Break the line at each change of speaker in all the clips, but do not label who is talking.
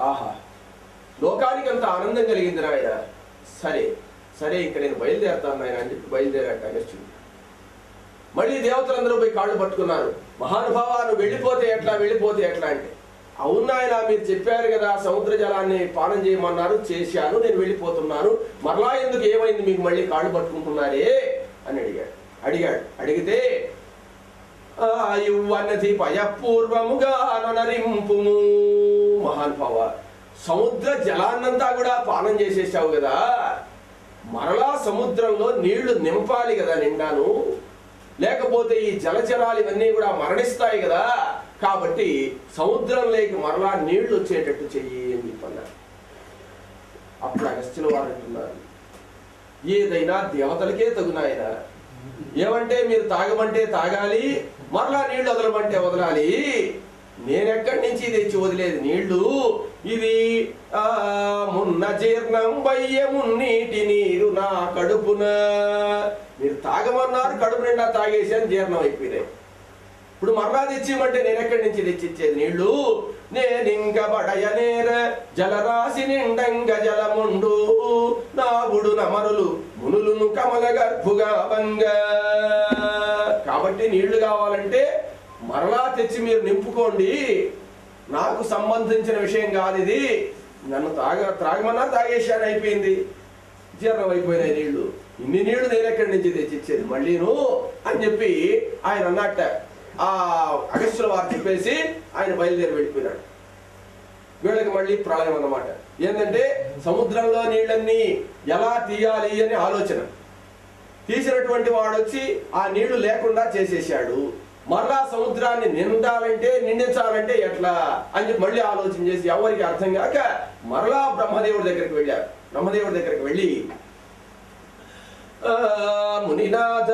ఆహా లోకానికి అంత ఆనందం కలిగింది నాయన సరే సరే ఇక నేను బయలుదేరతాను నాయన అని చెప్పి బయలుదేరాట అగస్త్యుడు మళ్ళీ దేవతలందరూ పోయి కాళ్ళు పట్టుకున్నారు మహానుభావ నువ్వు వెళ్ళిపోతే ఎట్లా వెళ్ళిపోతే ఎట్లా అంటే అవును ఆయన మీరు చెప్పారు కదా సముద్ర జలాన్ని పానం చేయమన్నారు చేశాను నేను వెళ్ళిపోతున్నాను మరలా ఎందుకు ఏమైంది మీకు మళ్ళీ కాళ్ళు పట్టుకుంటున్నారే అని అడిగాడు అడిగాడు అడిగితే ఆయువన్నది భయపూర్వముగా నరింపుము మహానుభావ సముద్ర జలాన్నంతా కూడా పానం చేసేసావు కదా మరలా సముద్రంలో నీళ్లు నింపాలి కదా నిండాను లేకపోతే ఈ జలచరాలు ఇవన్నీ కూడా మరణిస్తాయి కదా కాబట్టి సముద్రంలోకి మరలా నీళ్లు వచ్చేటట్టు చెయ్యి అని చెప్పన్నారు అప్పుడు అగస్త్యుల వారు అంటున్నారు ఏదైనా దేవతలకే తగునాయన ఏమంటే మీరు తాగమంటే తాగాలి మరలా నీళ్లు వదలమంటే వదలాలి నేనెక్కడి నుంచి తెచ్చి వదిలేదు నీళ్లు ఇది ఆ మున్న జీర్ణం బయ్య మున్నీటి నీరు నా కడుపున మీరు తాగమన్నారు కడుపు నిండా తాగేసాను జీర్ణం అయిపోయినాయి ఇప్పుడు మరలా తెచ్చిమంటే నేను ఎక్కడి నుంచి తెచ్చిచ్చేది నీళ్లు నేనింక బడయనేర జలరాశి నిండంగ జలముండు నాగుడు నమరులు మునులును కమల గర్భుగా వంగ కాబట్టి నీళ్లు కావాలంటే మరలా తెచ్చి మీరు నింపుకోండి నాకు సంబంధించిన విషయం కాదు ఇది నన్ను తాగ త్రాగమన్నా తాగేశాను అయిపోయింది జీర్ణం అయిపోయినాయి నీళ్లు ఇన్ని నీళ్లు నేను ఎక్కడి నుంచి తెచ్చిచ్చేది మళ్ళీను అని చెప్పి ఆయన అన్నట్ట ఆ అగస్టుల వారు చెప్పేసి ఆయన బయలుదేరి వెళ్ళిపోయినాడు వీళ్ళకి మళ్ళీ ప్రళయం అన్నమాట ఏంటంటే సముద్రంలో నీళ్ళన్నీ ఎలా తీయాలి అని ఆలోచన తీసినటువంటి వాడు వచ్చి ఆ నీళ్లు లేకుండా చేసేసాడు మరలా సముద్రాన్ని నిండాలంటే నిండించాలంటే ఎట్లా అని చెప్పి మళ్ళీ ఆలోచన చేసి ఎవరికి అర్థం కాక మరలా బ్రహ్మదేవుడి దగ్గరికి వెళ్ళారు బ్రహ్మదేవుడి దగ్గరికి వెళ్ళి "ఆ, మునినాథ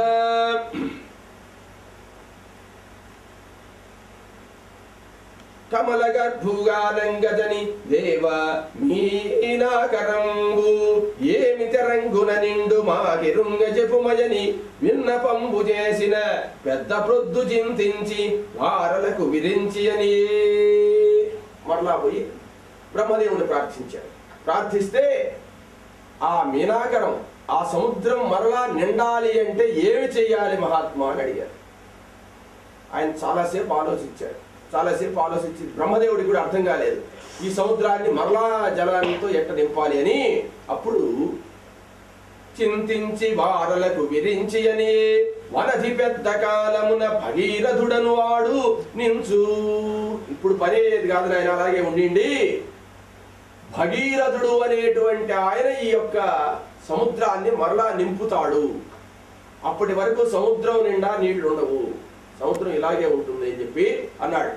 కమల గర్భుగానంగజని దేవ మీనాకరంబు ఏమి తెరంగున నిండు మాకిరుంగ చెప్పుమయని విన్నపంబు చేసిన పెద్ద ప్రొద్దు చింతించి వారలకు విరించి అని మరలా పోయి బ్రహ్మదేవుని ప్రార్థించాడు ప్రార్థిస్తే ఆ మీనాకరం ఆ సముద్రం మరలా నిండాలి అంటే ఏమి చెయ్యాలి మహాత్మా అని అడిగారు ఆయన చాలాసేపు ఆలోచించాడు చాలాసేపు ఆలోచించి బ్రహ్మదేవుడికి కూడా అర్థం కాలేదు ఈ సముద్రాన్ని మరలా జలాలతో ఎట్ట నింపాలి అని అప్పుడు చింతించి వారలకు విరించి అని వనధి పెద్ద కాలమున భగీరథుడను వాడు నించు ఇప్పుడు పనేది కాదు నాయన అలాగే ఉండిండి భగీరథుడు అనేటువంటి ఆయన ఈ యొక్క సముద్రాన్ని మరలా నింపుతాడు అప్పటి వరకు సముద్రం నిండా నీళ్లు ఉండవు సముద్రం ఇలాగే ఉంటుంది అని చెప్పి అన్నాడు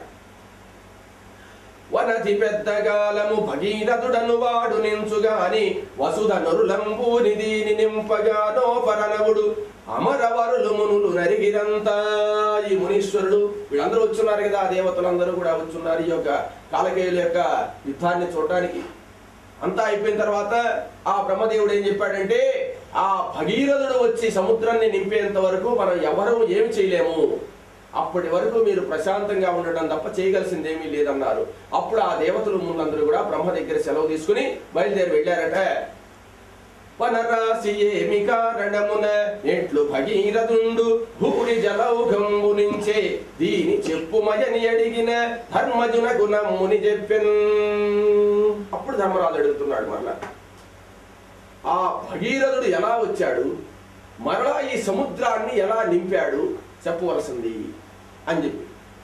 వనతి పెద్ద కాలము భగీరథుడను వాడు నించుగాని వసుధ నరులంబూని దీని నింపగానో పరనవుడు అమరవరులు మునులు నరిగిరంతా ఈ మునీశ్వరుడు వీళ్ళందరూ వచ్చున్నారు కదా ఆ దేవతలందరూ కూడా వచ్చున్నారు ఈ యొక్క కాలకేయుల యొక్క యుద్ధాన్ని చూడడానికి అంతా అయిపోయిన తర్వాత ఆ బ్రహ్మదేవుడు ఏం చెప్పాడంటే ఆ భగీరథుడు వచ్చి సముద్రాన్ని నింపేంత వరకు మనం ఎవరూ ఏమి చేయలేము అప్పటి వరకు మీరు ప్రశాంతంగా ఉండడం తప్ప చేయగలిసింది ఏమీ లేదన్నారు అప్పుడు ఆ దేవతలు ముందందరూ కూడా బ్రహ్మ దగ్గర సెలవు తీసుకుని బయలుదేరి వెళ్ళారట వనరాశి ఏమి కారణమున ఎట్లు భగీరథుండు భూరి జలౌఘంబు నుంచే దీని చెప్పుమయని అడిగిన ధర్మజున గుణముని చెప్పెన్ అప్పుడు ధర్మరాజు అడుగుతున్నాడు మరలా ఆ భగీరథుడు ఎలా వచ్చాడు మరలా ఈ సముద్రాన్ని ఎలా నింపాడు చెప్పవలసింది అని చెప్పి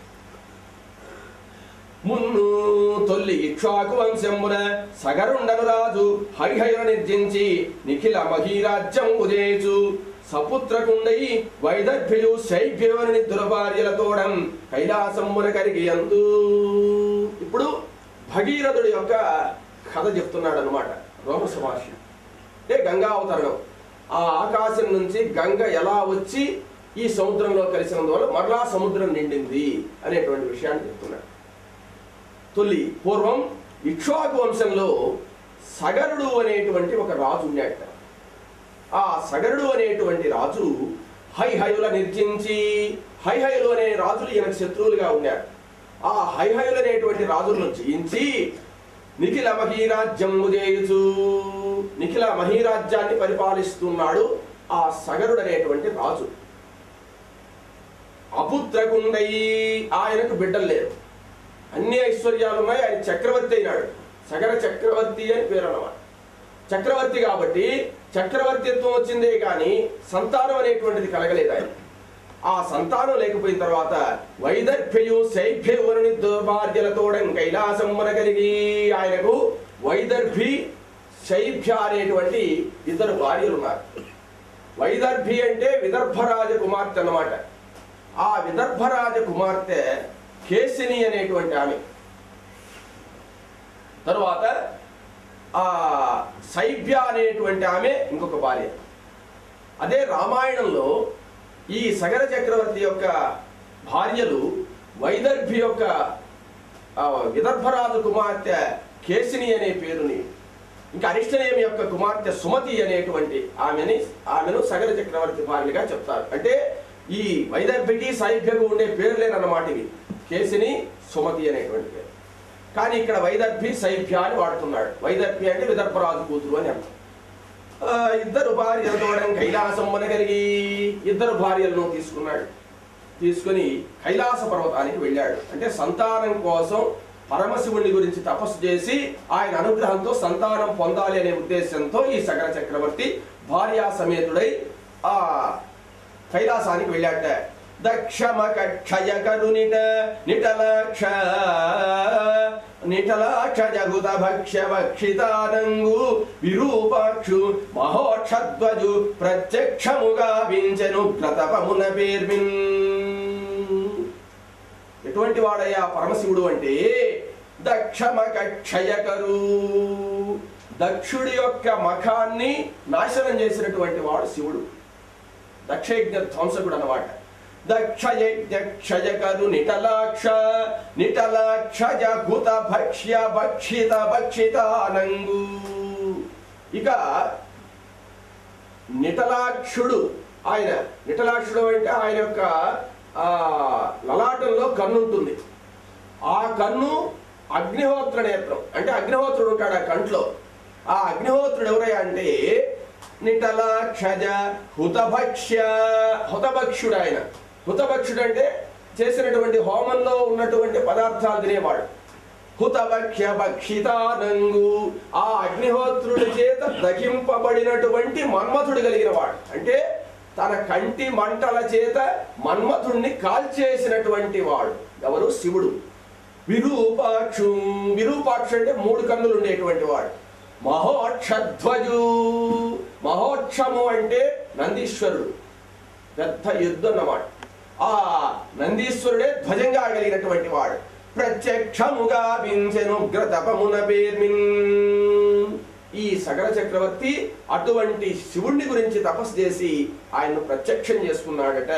మున్ను తొల్లి ఇక్ష్వాకు వంశమున సగరుండను రాజు హరిహయును నిర్జించి నిఖిల మహీరాజ్యం ఉదేచు సపుత్రకుండై వైదర్భ్యు శైభ్యుని దుర్భార్యలతోడం కైలాసమున కరిగి అందు ఇప్పుడు భగీరథుడి యొక్క కథ చెప్తున్నాడు అనమాట రోమస మహర్షి అంటే గంగా అవతరణం ఆ ఆకాశం నుంచి గంగ ఎలా వచ్చి ఈ సముద్రంలో కలిసినందువల్ల మరలా సముద్రం నిండింది అనేటువంటి విషయాన్ని చెప్తున్నాడు తొలి పూర్వం ఇక్ష్వాకు వంశంలో సగరుడు అనేటువంటి ఒక రాజు ఉన్నాడట ఆ సగరుడు అనేటువంటి రాజు హైహయుల నిర్జించి హైహయులు అనే రాజులు ఈయనకు శత్రువులుగా ఉన్నారు ఆ హైహయులు అనేటువంటి రాజులను జయించి నిఖిల మహీరాజ్యము చేయుచు నిఖిల మహీరాజ్యాన్ని పరిపాలిస్తున్నాడు ఆ సగరుడు అనేటువంటి రాజు అపుత్రకుండై ఆయనకు బిడ్డలు లేరు అన్ని ఐశ్వర్యాలు ఉన్నాయి ఆయన చక్రవర్తి అయినాడు సగర చక్రవర్తి అని పేరు అన్నమాట చక్రవర్తి కాబట్టి చక్రవర్తిత్వం వచ్చిందే కానీ సంతానం అనేటువంటిది కలగలేదు ఆయన ఆ సంతానం లేకపోయిన తర్వాత వైదర్భ్యయు శైభ్యవరుని దుర్భార్యలతోడం కైలాసమున కలిగి ఆయనకు వైదర్భి శైభ్య అనేటువంటి ఇద్దరు భార్యలు ఉన్నారు వైదర్భి అంటే విదర్భరాజ కుమార్తె అన్నమాట ఆ విదర్భరాజ కుమార్తె కేసిని అనేటువంటి ఆమె తరువాత ఆ శైభ్య అనేటువంటి ఆమె ఇంకొక భార్య అదే రామాయణంలో ఈ సగర చక్రవర్తి యొక్క భార్యలు వైదర్భి యొక్క ఆ, విదర్భరాజు కుమార్తె కేసిని అనే పేరుని ఇంకా అరిష్టనేమి యొక్క కుమార్తె సుమతి అనేటువంటి ఆమెని ఆమెను సగర చక్రవర్తి భార్యగా చెప్తారు అంటే ఈ వైదర్భికి సాహిత్యకు ఉండే పేర్లేనన్నమాట ఇవి కేసిని సుమతి అనేటువంటి పేరు కానీ ఇక్కడ వైదర్భి సైభ్య అని వాడుతున్నాడు వైదర్భి అంటే విదర్భరాజు కూతురు అని అర్థం ఆ, ఇద్దరు భార్యలతోడం కైలాసం కలిగి ఇద్దరు భార్యలను తీసుకున్నాడు తీసుకుని కైలాస పర్వతానికి వెళ్ళాడు అంటే సంతానం కోసం పరమశివుని గురించి తపస్సు చేసి ఆయన అనుగ్రహంతో సంతానం పొందాలి అనే ఉద్దేశంతో ఈ సగర చక్రవర్తి భార్యా సమేతుడై ఆ కైలాసానికి వెళ్ళాట దక్షమక క్షయ కరునిట నిటలక్ష నిటలాక్ష జగుత భక్ష్య భక్షితానంగు విరూపాక్షు మహోక్షధ్వజు ప్రత్యక్షముగా వించెను గ్రతపమున పేర్మిన్ ఎటువంటి వాడయ్యా పరమశివుడు అంటే దక్షమక క్షయకరు దక్షుడి యొక్క మఖాన్ని నాశనం చేసినటువంటి వాడు శివుడు దక్షయజ్ఞ ధ్వంసకుడు అన్నమాట దక్షయజ్ఞ క్షయకరు నిటలాక్ష నిటలాక్షజ గుత భక్ష్య భక్షిత భక్షితానంగు ఇక నిటలాక్షుడు ఆయన నిటలాక్షుడు అంటే ఆయన యొక్క ఆ లలాటంలో కన్ను ఉంటుంది ఆ కన్ను అగ్నిహోత్ర నేత్రం అంటే అగ్నిహోత్రుడు ఉంటాడు ఆ కంట్లో ఆ అగ్నిహోత్రుడు ఎవరయ్యా అంటే నిటలాక్షజ హుతభక్ష్య హుతభక్షుడు ఆయన హుతభక్షుడు అంటే చేసినటువంటి హోమంలో ఉన్నటువంటి పదార్థాలు తినేవాడు హుతభక్ష్య భక్షితానంగు ఆ అగ్నిహోత్రుడి చేత దహింపబడినటువంటి మన్మథుడు కలిగిన వాడు అంటే తన కంటి మంటల చేత మన్మథుణ్ణి కాల్చేసినటువంటి వాడు ఎవరు శివుడు విరూపాక్షు విరూపాక్షు అంటే మూడు కన్నులు ఉండేటువంటి వాడు మహోక్షధ్వజు మహోక్షము అంటే నందీశ్వరుడు పెద్ద యుద్ధం అన్నమాట ఆ నందీశ్వరుడే ధ్వజంగా కలిగినటువంటి వాడు ప్రత్యక్షముగా వించెను గ్రతపమున పేర్మిన్ ఈ సగర చక్రవర్తి అటువంటి శివుణ్ణి గురించి తపస్సు చేసి ఆయన్ను ప్రత్యక్షం చేసుకున్నాడట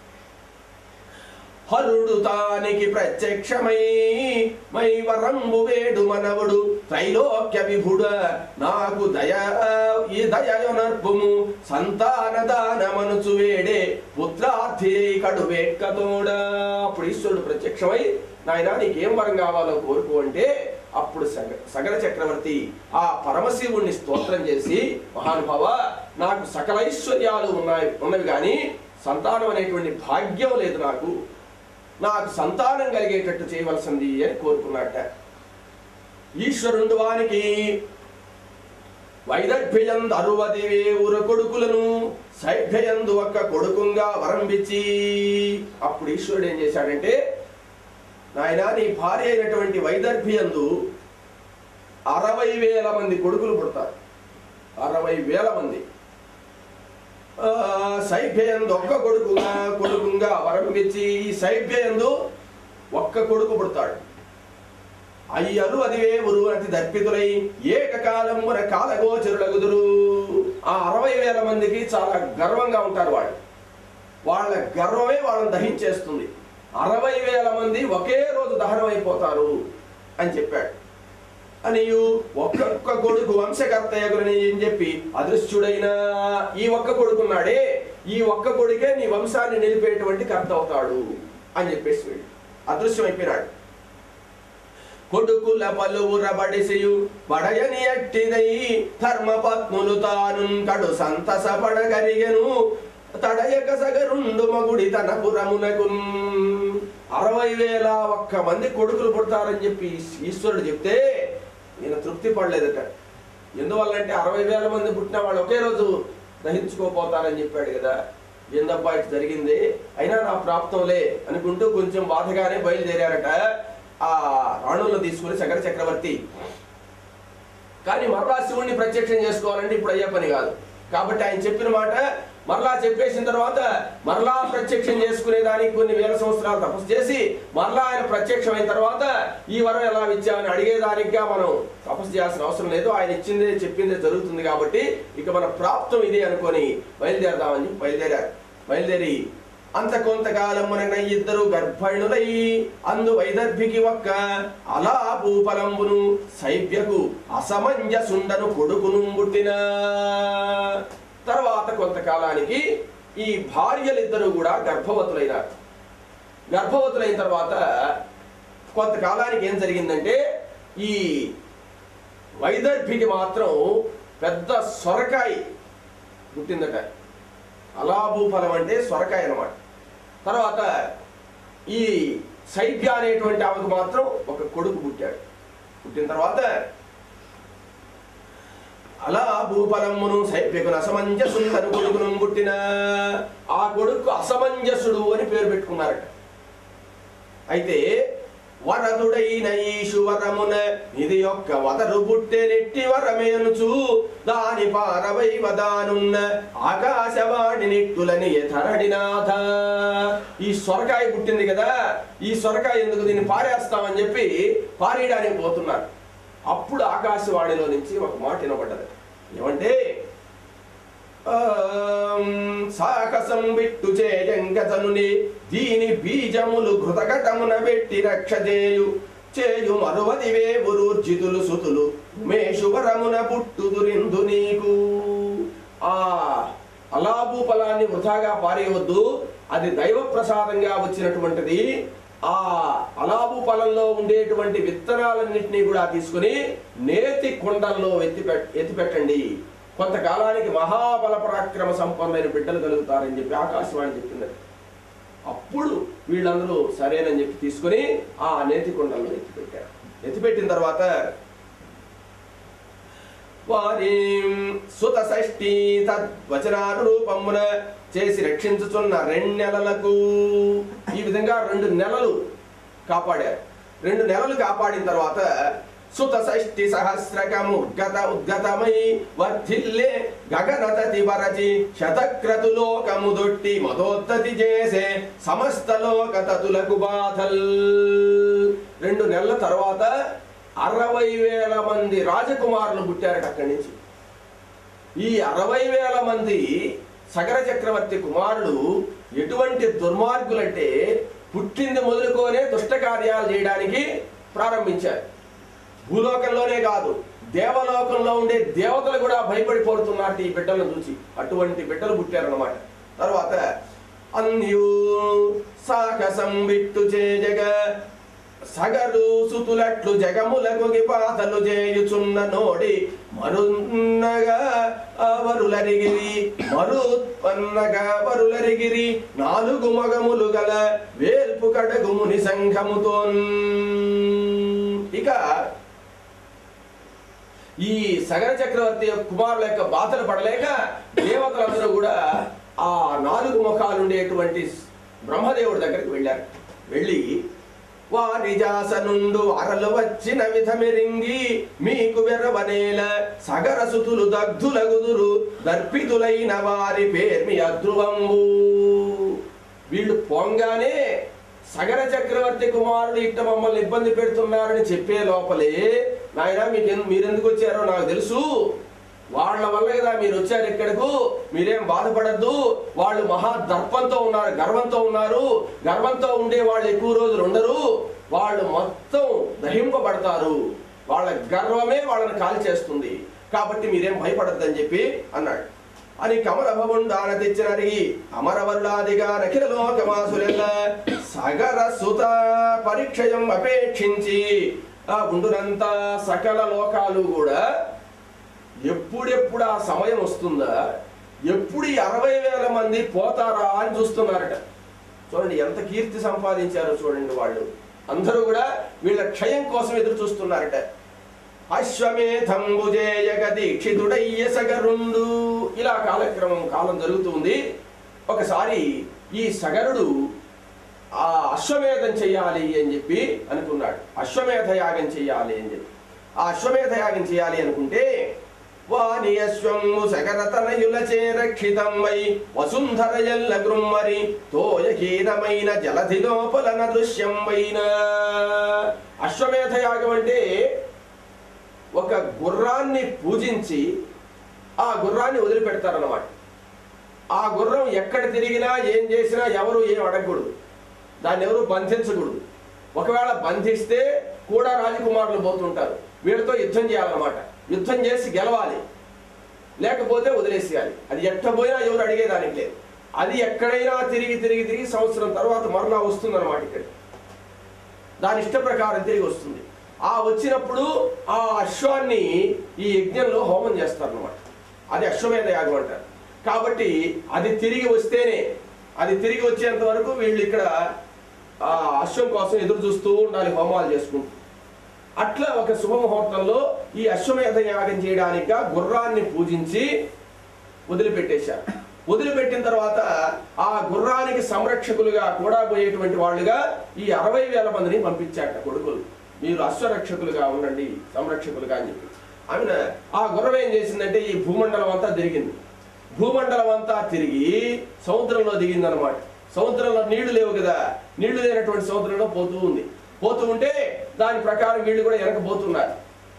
హరుడు తానికి ప్రత్యక్షమై మై వరంబు వేడు మనవుడు త్రైలోక్య విభుడ నాకు దయ ఈ దయనర్పుము సంతాన దానమనుచు వేడే పుత్రార్థి కడు వేట్కతోడ అప్పుడు ఈశ్వరుడు ప్రత్యక్షమై నాయనా నీకేం వరం కావాలో కోరుకో అంటే అప్పుడు సగ సగర చక్రవర్తి ఆ పరమశివుణ్ణి స్తోత్రం చేసి మహానుభావ నాకు సకల ఐశ్వర్యాలు ఉన్నాయి ఉన్నవి కానీ సంతానం అనేటువంటి భాగ్యం లేదు నాకు నాకు సంతానం కలిగేటట్టు చేయవలసింది అని కోరుకున్నట్ట ఈశ్వరుడు వానికి వైదర్భ్యయందు అరువది వేవుర కొడుకులను సైభ్యయందు ఒక్క కొడుకుంగా వరంబిచ్చి అప్పుడు ఈశ్వరుడు ఏం చేశాడంటే నాయన నీ భార్య అయినటువంటి వైదర్భ్యందు అరవై వేల మంది కొడుకులు పుడతారు అరవై వేల మంది ఆ, సైభ్యయందు ఒక్క కొడుకుగా కొడుకుగా వరంబిచ్చి ఈ సైభ్యయందు ఒక్క కొడుకు పుడతాడు అయ్యరు అదివే ఉరు అతి దర్పితులై ఏకకాలమున కాలగోచరులగుదురు ఆ అరవై వేల మందికి చాలా గర్వంగా ఉంటారు వాళ్ళు వాళ్ళ గర్వమే వాళ్ళని దహించేస్తుంది అరవై వేల మంది ఒకే రోజు దహనం అయిపోతారు అని చెప్పాడు అనియు ఒక్కొక్క కొడుకు వంశకర్తయగురని ఏం చెప్పి అదృశ్యుడైన ఈ ఒక్క కొడుకున్నాడే ఈ ఒక్క కొడుకే నీ వంశాన్ని నిలిపేటువంటి కర్త అవుతాడు అని చెప్పేసి వీడు అదృశ్యం అయిపోయినాడు కొడుకుల పలువుర బడిసియు పడయని అట్టిదై ధర్మపత్నులు తాను కడు సంతస పడగరిగెను తడయక సగరుండు మగుడి తన పురమునకు అరవై వేల ఒక్క మంది కొడుకులు పుడతారని చెప్పి ఈశ్వరుడు చెప్తే ఈయన తృప్తి పడలేదట ఎందువల్లంటే అరవై వేల మంది పుట్టిన వాళ్ళు ఒకే రోజు దహించుకోపోతారని చెప్పాడు కదా ఏందబ్బా ఇటు జరిగింది అయినా నా ప్రాప్తంలే అనుకుంటూ కొంచెం బాధగానే బయలుదేరారట ఆ రాణులను తీసుకుని శంకర చక్రవర్తి కానీ మరలా శివుణ్ణి ప్రత్యక్షం చేసుకోవాలంటే ఇప్పుడు అయ్యే పని కాదు కాబట్టి ఆయన చెప్పిన మాట మరలా చెప్పేసిన తర్వాత మరలా ప్రత్యక్షం చేసుకునే దానికి కొన్ని వేల సంవత్సరాలు తపస్సు చేసి మరలా ఆయన ప్రత్యక్షమైన తర్వాత ఈ వరం ఎలా ఇచ్చామని అడిగేదానికిగా మనం తపస్సు చేయాల్సిన అవసరం లేదు ఆయన ఇచ్చిందే చెప్పిందే జరుగుతుంది కాబట్టి ఇక మన ప్రాప్తం ఇది అనుకొని బయలుదేరదామని చెప్పి బయలుదేరారు బయలుదేరి అంత కొంతకాలమున ఇద్దరు గర్భణులై అందు వైదర్భికి ఒక్క అలా భూఫలంబును శైవ్యకు అసమంజసుండను కొడుకును పుట్టిన తర్వాత కొంతకాలానికి ఈ భార్యలిద్దరూ కూడా గర్భవతులైనారు గర్భవతులైన తర్వాత కొంతకాలానికి ఏం జరిగిందంటే ఈ వైదర్భికి మాత్రం పెద్ద సొరకాయ పుట్టిందట అలాభూఫలం అంటే సొరకాయ అన్నమాట తర్వాత ఈ శైబ్య అనేటువంటి ఆమెకు మాత్రం ఒక కొడుకు పుట్టాడు పుట్టిన తర్వాత అలా భూఫలమ్మును శైబ్యకును అసమంజసుందను కొడుకును పుట్టిన ఆ కొడుకు అసమంజసుడు అని పేరు పెట్టుకున్నారట అయితే వరదుడైన ఈశువరమున ఇది యొక్క వదరు పుట్టెనెట్టి వరమేనుచు దాని పారవై వదానున్న ఆకాశవాణి నిట్టులని ఎతరడినాథ ఈ సొరకాయ పుట్టింది కదా ఈ సొరకాయ ఎందుకు దీన్ని పారేస్తామని చెప్పి పారేయడానికి పోతున్నారు అప్పుడు ఆకాశవాణిలో నుంచి ఒక మాట వినబడ్డది ఏమంటే ఆం, సాహసం విట్టు చేయంగతనుని దీని బీజములు ఘృతకటమున పెట్టి రక్షజేయు చేయు మరువది వేవురూర్జితులు సుతులు మేషువరమున పుట్టుదురిందు నీకు ఆ అలాబు ఫలాన్ని వృధాగా పారేయవద్దు అది దైవ ప్రసాదంగా వచ్చినటువంటిది ఆ అలాబు ఫలంలో ఉండేటువంటి విత్తనాలన్నింటినీ కూడా తీసుకుని నేతి కుండల్లో ఎత్తి ఎత్తిపెట్టండి కొంతకాలానికి మహాబల పరాక్రమ సంపన్నమైన బిడ్డలు కలుగుతారని చెప్పి ఆకాశవాణి చెప్పింది అప్పుడు వీళ్ళందరూ సరేనని చెప్పి తీసుకొని ఆ నేతి కుండల్లో ఎత్తిపెట్టారు ఎత్తిపెట్టిన తర్వాత వారి సుత షష్ఠి తద్వచనానురూపమున చేసి రక్షించుచున్న రెండు నెలలకు ఈ విధంగా రెండు నెలలు కాపాడారు రెండు నెలలు కాపాడిన తర్వాత సుత షష్ఠి సహస్రకము ఉద్గత ఉద్గతమై వర్ధిల్లే గగనతతి వరచి శతక్రతు లోకము దొట్టి మదోత్తతి చేసే సమస్త లోక తతులకు బాధల్ రెండు నెలల తర్వాత అరవై వేల మంది రాజకుమారులు పుట్టారట అక్కడి నుంచి ఈ అరవై వేల మంది సగర చక్రవర్తి కుమారులు ఎటువంటి దుర్మార్గులంటే పుట్టింది మొదలుకొనే దుష్ట కార్యాలు చేయడానికి ప్రారంభించారు భూలోకంలోనే కాదు దేవలోకంలో ఉండే దేవతలు కూడా భయపడిపోతున్నట్టు ఈ బిడ్డలను చూసి అటువంటి బిడ్డలు పుట్టారన్నమాట తర్వాత అన్యు సాహసం విట్టు చేయగ సగరు సుతులట్లు జగములకు పాతలు చేయుచున్న నోడి మరున్నగా వరులరిగిరి మరుత్పన్నగా వరులరిగిరి నాలుగు మగములు గల వేల్పు కడగుముని సంఘముతో ఇక ఈ సగర చక్రవర్తి యొక్క కుమారుల యొక్క బాధలు పడలేక దేవతలందరూ కూడా ఆ నాలుగు ముఖాలు ఉండేటువంటి బ్రహ్మదేవుడి దగ్గరికి వెళ్ళారు వెళ్ళి వారి జాసనుండు అరలు వచ్చిన విధమిరింగి మీకు వెర్రవనేల సగర సుతులు దగ్ధులగుదురు దర్పితులైన వారి పేర్మి అధ్రువంబు వీళ్ళు పోంగానే సగర చక్రవర్తి కుమారుడు ఇట్ట మమ్మల్ని ఇబ్బంది పెడుతున్నారని చెప్పే లోపలే నాయన మీకు మీరెందుకు వచ్చారో నాకు తెలుసు వాళ్ళ వల్ల కదా మీరు వచ్చారు ఇక్కడకు మీరేం బాధపడద్దు వాళ్ళు మహా దర్పంతో ఉన్నారు గర్వంతో ఉన్నారు గర్వంతో ఉండే వాళ్ళు ఎక్కువ రోజులు ఉండరు వాళ్ళు మొత్తం దహింపబడతారు వాళ్ళ గర్వమే వాళ్ళని కాల్ చేస్తుంది కాబట్టి మీరేం భయపడద్దని చెప్పి అన్నాడు అని కమలభవుండాన తెచ్చినరిగి అమరవరులాదిగా నఖిల లోకమాసులెల్ల సగర సుత పరీక్షయం అపేక్షించి ఆ ఉండునంత సకల లోకాలు కూడా ఎప్పుడెప్పుడు ఆ సమయం వస్తుందా ఎప్పుడు ఈ అరవై వేల మంది పోతారా అని చూస్తున్నారట చూడండి ఎంత కీర్తి సంపాదించారో చూడండి వాళ్ళు అందరూ కూడా వీళ్ళ క్షయం కోసం ఎదురు చూస్తున్నారట అశ్వమేధంబుజేయగ దీక్షితుడయ్య సగరుండు ఇలా కాలక్రమం కాలం జరుగుతుంది ఒకసారి ఈ సగరుడు ఆ అశ్వమేధం చెయ్యాలి అని చెప్పి అనుకున్నాడు అశ్వమేధ యాగం చెయ్యాలి అని చెప్పి ఆ అశ్వమేధ యాగం చేయాలి అనుకుంటే వాని అశ్వము సగరతనయులచే రక్షితం వై వసుంధర ఎల్ల గృమ్మరి తోయహీనమైన జలధి లోపలన దృశ్యం వైన అశ్వమేధ యాగం అంటే ఒక గుర్రాన్ని పూజించి ఆ గుర్రాన్ని వదిలిపెడతారన్నమాట ఆ గుర్రం ఎక్కడ తిరిగినా ఏం చేసినా ఎవరు ఏం అడగకూడదు దాన్ని ఎవరు బంధించకూడదు ఒకవేళ బంధిస్తే కూడా రాజకుమారులు పోతుంటారు వీళ్ళతో యుద్ధం చేయాలన్నమాట యుద్ధం చేసి గెలవాలి లేకపోతే వదిలేసేయాలి అది ఎట్ట పోయినా ఎవరు అడిగేదానికి లేదు అది ఎక్కడైనా తిరిగి తిరిగి తిరిగి సంవత్సరం తర్వాత మరలా వస్తుందన్నమాట ఇక్కడ దాని ఇష్ట ప్రకారం తిరిగి వస్తుంది ఆ వచ్చినప్పుడు ఆ అశ్వాన్ని ఈ యజ్ఞంలో హోమం చేస్తారన్నమాట అది అశ్వమేధ యాగం అంటారు కాబట్టి అది తిరిగి వస్తేనే అది తిరిగి వచ్చేంత వరకు వీళ్ళు ఇక్కడ ఆ అశ్వం కోసం ఎదురు చూస్తూ ఉండాలి హోమాలు చేసుకుంటూ అట్లా ఒక శుభముహూర్తంలో ఈ అశ్వమేధ యాగం చేయడానిక గుర్రాన్ని పూజించి వదిలిపెట్టేశారు వదిలిపెట్టిన తర్వాత ఆ గుర్రానికి సంరక్షకులుగా కూడా పోయేటువంటి వాళ్ళుగా ఈ అరవై వేల మందిని పంపించాట కొడుకులు మీరు అశ్వరక్షకులుగా ఉండండి సంరక్షకులుగా అని చెప్పి ఆమె ఆ గుర్రం ఏం చేసిందంటే ఈ భూమండలం అంతా తిరిగింది భూమండలం అంతా తిరిగి సముద్రంలో దిగిందనమాట సముద్రంలో నీళ్లు లేవు కదా నీళ్లు లేనటువంటి సముద్రంలో పోతూ ఉంది పోతూ ఉంటే దాని ప్రకారం వీళ్ళు కూడా వెనకపోతున్నారు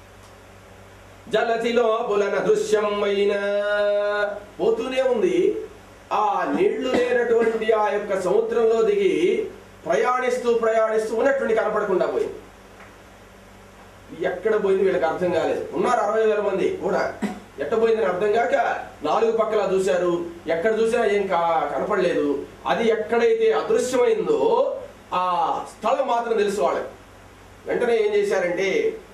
జలతిలో పులన దృశ్యమైన పోతూనే ఉంది ఆ నీళ్లు లేనటువంటి ఆ యొక్క సముద్రంలో దిగి ప్రయాణిస్తూ ప్రయాణిస్తూ ఉన్నటువంటి కనపడకుండా పోయింది ఎక్కడ పోయింది వీళ్ళకి అర్థం కాలేదు ఉన్నారు అరవై వేల మంది కూడా ఎట్ట పోయిందని అర్థం కాక నాలుగు పక్కల చూశారు ఎక్కడ చూసినా ఏం కా కనపడలేదు అది ఎక్కడైతే అదృశ్యమైందో ఆ స్థలం మాత్రం తెలుసు వాళ్ళకి వెంటనే ఏం చేశారంటే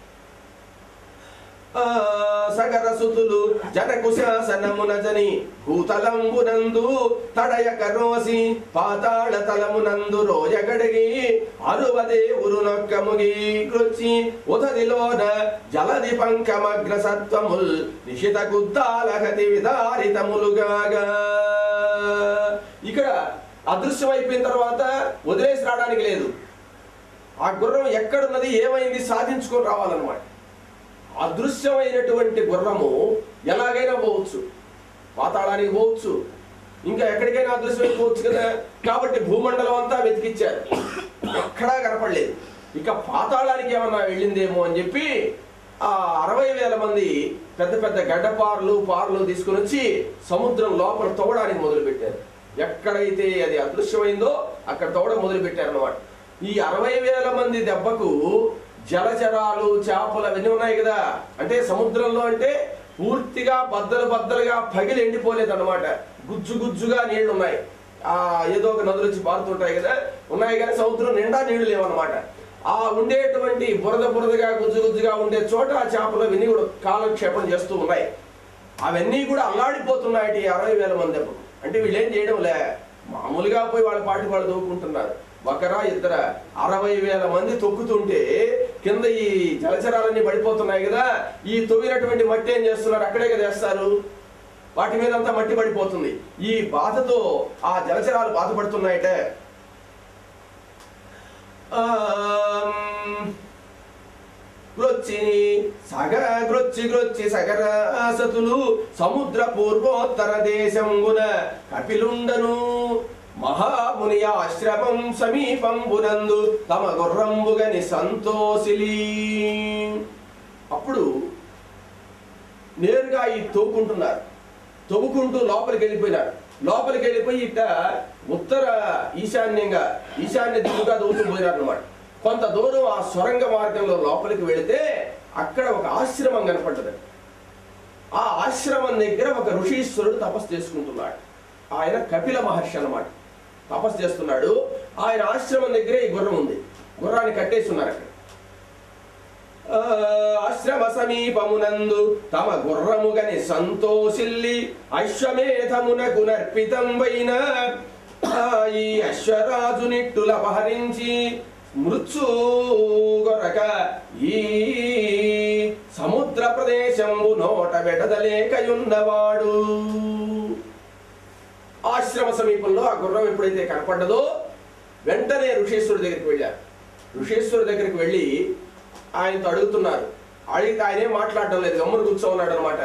ఆ సగరసుతులు జనకు శాసనమునజని భూతలంబునందు తడయ కరోసి పాతాళ తలమునందు రోజగడిగి అరువదే ఉరునొక్కముగి కృచ్చి ఉదదిలోన జలది పంకమగ్ర సత్వముల్ నిశిత గుద్దాలహతి విదారితములుగాగా ఇక్కడ అదృశ్యమైపోయిన తర్వాత వదిలేసి రావడానికి లేదు ఆ గుర్రం ఎక్కడున్నది ఏమైంది సాధించుకొని రావాలన్నమాట అదృశ్యమైనటువంటి గుర్రము ఎలాగైనా పోవచ్చు పాతాళానికి పోవచ్చు ఇంకా ఎక్కడికైనా అదృశ్యమైపోవచ్చు కదా కాబట్టి భూమండలం అంతా వెతికిచ్చారు ఎక్కడా కనపడలేదు ఇక పాతాళానికి ఏమన్నా వెళ్ళిందేమో అని చెప్పి ఆ అరవై వేల మంది పెద్ద పెద్ద గడ్డపార్లు పార్లు తీసుకుని వచ్చి సముద్రం లోపల తవ్వడానికి మొదలుపెట్టారు ఎక్కడైతే అది అదృశ్యమైందో అక్కడ తవ్వడం మొదలు పెట్టారన్నమాట ఈ అరవై వేల మంది దెబ్బకు జలచరాలు చేపలు అవన్నీ ఉన్నాయి కదా అంటే సముద్రంలో అంటే పూర్తిగా బద్దలు బద్దలుగా పగిలి ఎండిపోలేదు అనమాట గుజ్జు గుజ్జుగా నీళ్లు ఉన్నాయి ఆ ఏదో ఒక నదులు వచ్చి పారుతుంటాయి కదా ఉన్నాయి కానీ సముద్రం నిండా నీళ్లు లేవన్నమాట ఆ ఉండేటువంటి బురద బురదగా గుజ్జు గుజ్జుగా ఉండే చోట ఆ చేపలు అవన్నీ కూడా కాలక్షేపం చేస్తూ ఉన్నాయి అవన్నీ కూడా అల్లాడిపోతున్నాయి ఈ అరవై వేల మంది అప్పుడు అంటే వీళ్ళు ఏం చేయడం లే మామూలుగా పోయి వాళ్ళ పాటి వాళ్ళు దూకుంటున్నారు ఒకరా ఇద్దర అరవై వేల మంది తొక్కుతుంటే కింద ఈ జలచరాలన్నీ పడిపోతున్నాయి కదా ఈ తొవ్వినటువంటి మట్టి ఏం చేస్తున్నారు అక్కడే కదా వేస్తారు వాటి మీద అంతా మట్టి పడిపోతుంది ఈ బాధతో ఆ జలచరాలు బాధపడుతున్నాయట ఆమ్, గ్రొచ్చి సగ గ్రొచ్చి గ్రొచ్చి సగరాసతులు సముద్ర పూర్వోత్తర దేశంబున కపిలుండను మహాముని ఆశ్రమం సమీపంబునందు తమ గుర్రంబుగని సంతోషిలి అప్పుడు నేరుగా ఈ తోకుంటున్నారు తవ్వుకుంటూ లోపలికి వెళ్ళిపోయినారు లోపలికి వెళ్ళిపోయి ఇట్ట ఉత్తర ఈశాన్యంగా ఈశాన్య దిగుగా దూకుతూ పోయినారు అనమాట కొంత దూరం ఆ సొరంగ మార్గంలో లోపలికి వెళితే అక్కడ ఒక ఆశ్రమం కనపడ్డది ఆ ఆశ్రమం దగ్గర ఒక ఋషీశ్వరుడు తపస్సు చేసుకుంటున్నాడు ఆయన కపిల మహర్షి అన్నమాట తపస్సు చేస్తున్నాడు ఆయన ఆశ్రమం దగ్గరే ఈ గుర్రం ఉంది గుర్రాన్ని కట్టేసి ఉన్నారు అక్కడ ఆ, ఆశ్రమ సమీపమునందు తమ గుర్రముగని సంతోషిల్లి అశ్వమేధమునకు నర్పితంబైన ఆ, ఈ అశ్వరాజు నిట్టుల అపహరించి మృత్యు గొరక ఈ సముద్ర ప్రదేశంబు నోట బెడదలేకయున్నవాడు ఆశ్రమ సమీపంలో ఆ గుర్రం ఎప్పుడైతే కనపడ్డదో వెంటనే ఋషేశ్వరుడి దగ్గరికి వెళ్ళారు ఋషేశ్వరుడి దగ్గరికి వెళ్ళి ఆయనతో అడుగుతున్నారు అడిగితే ఆయన ఏం మాట్లాడడం లేదు గమ్మును కూర్చో ఉన్నాడు అనమాట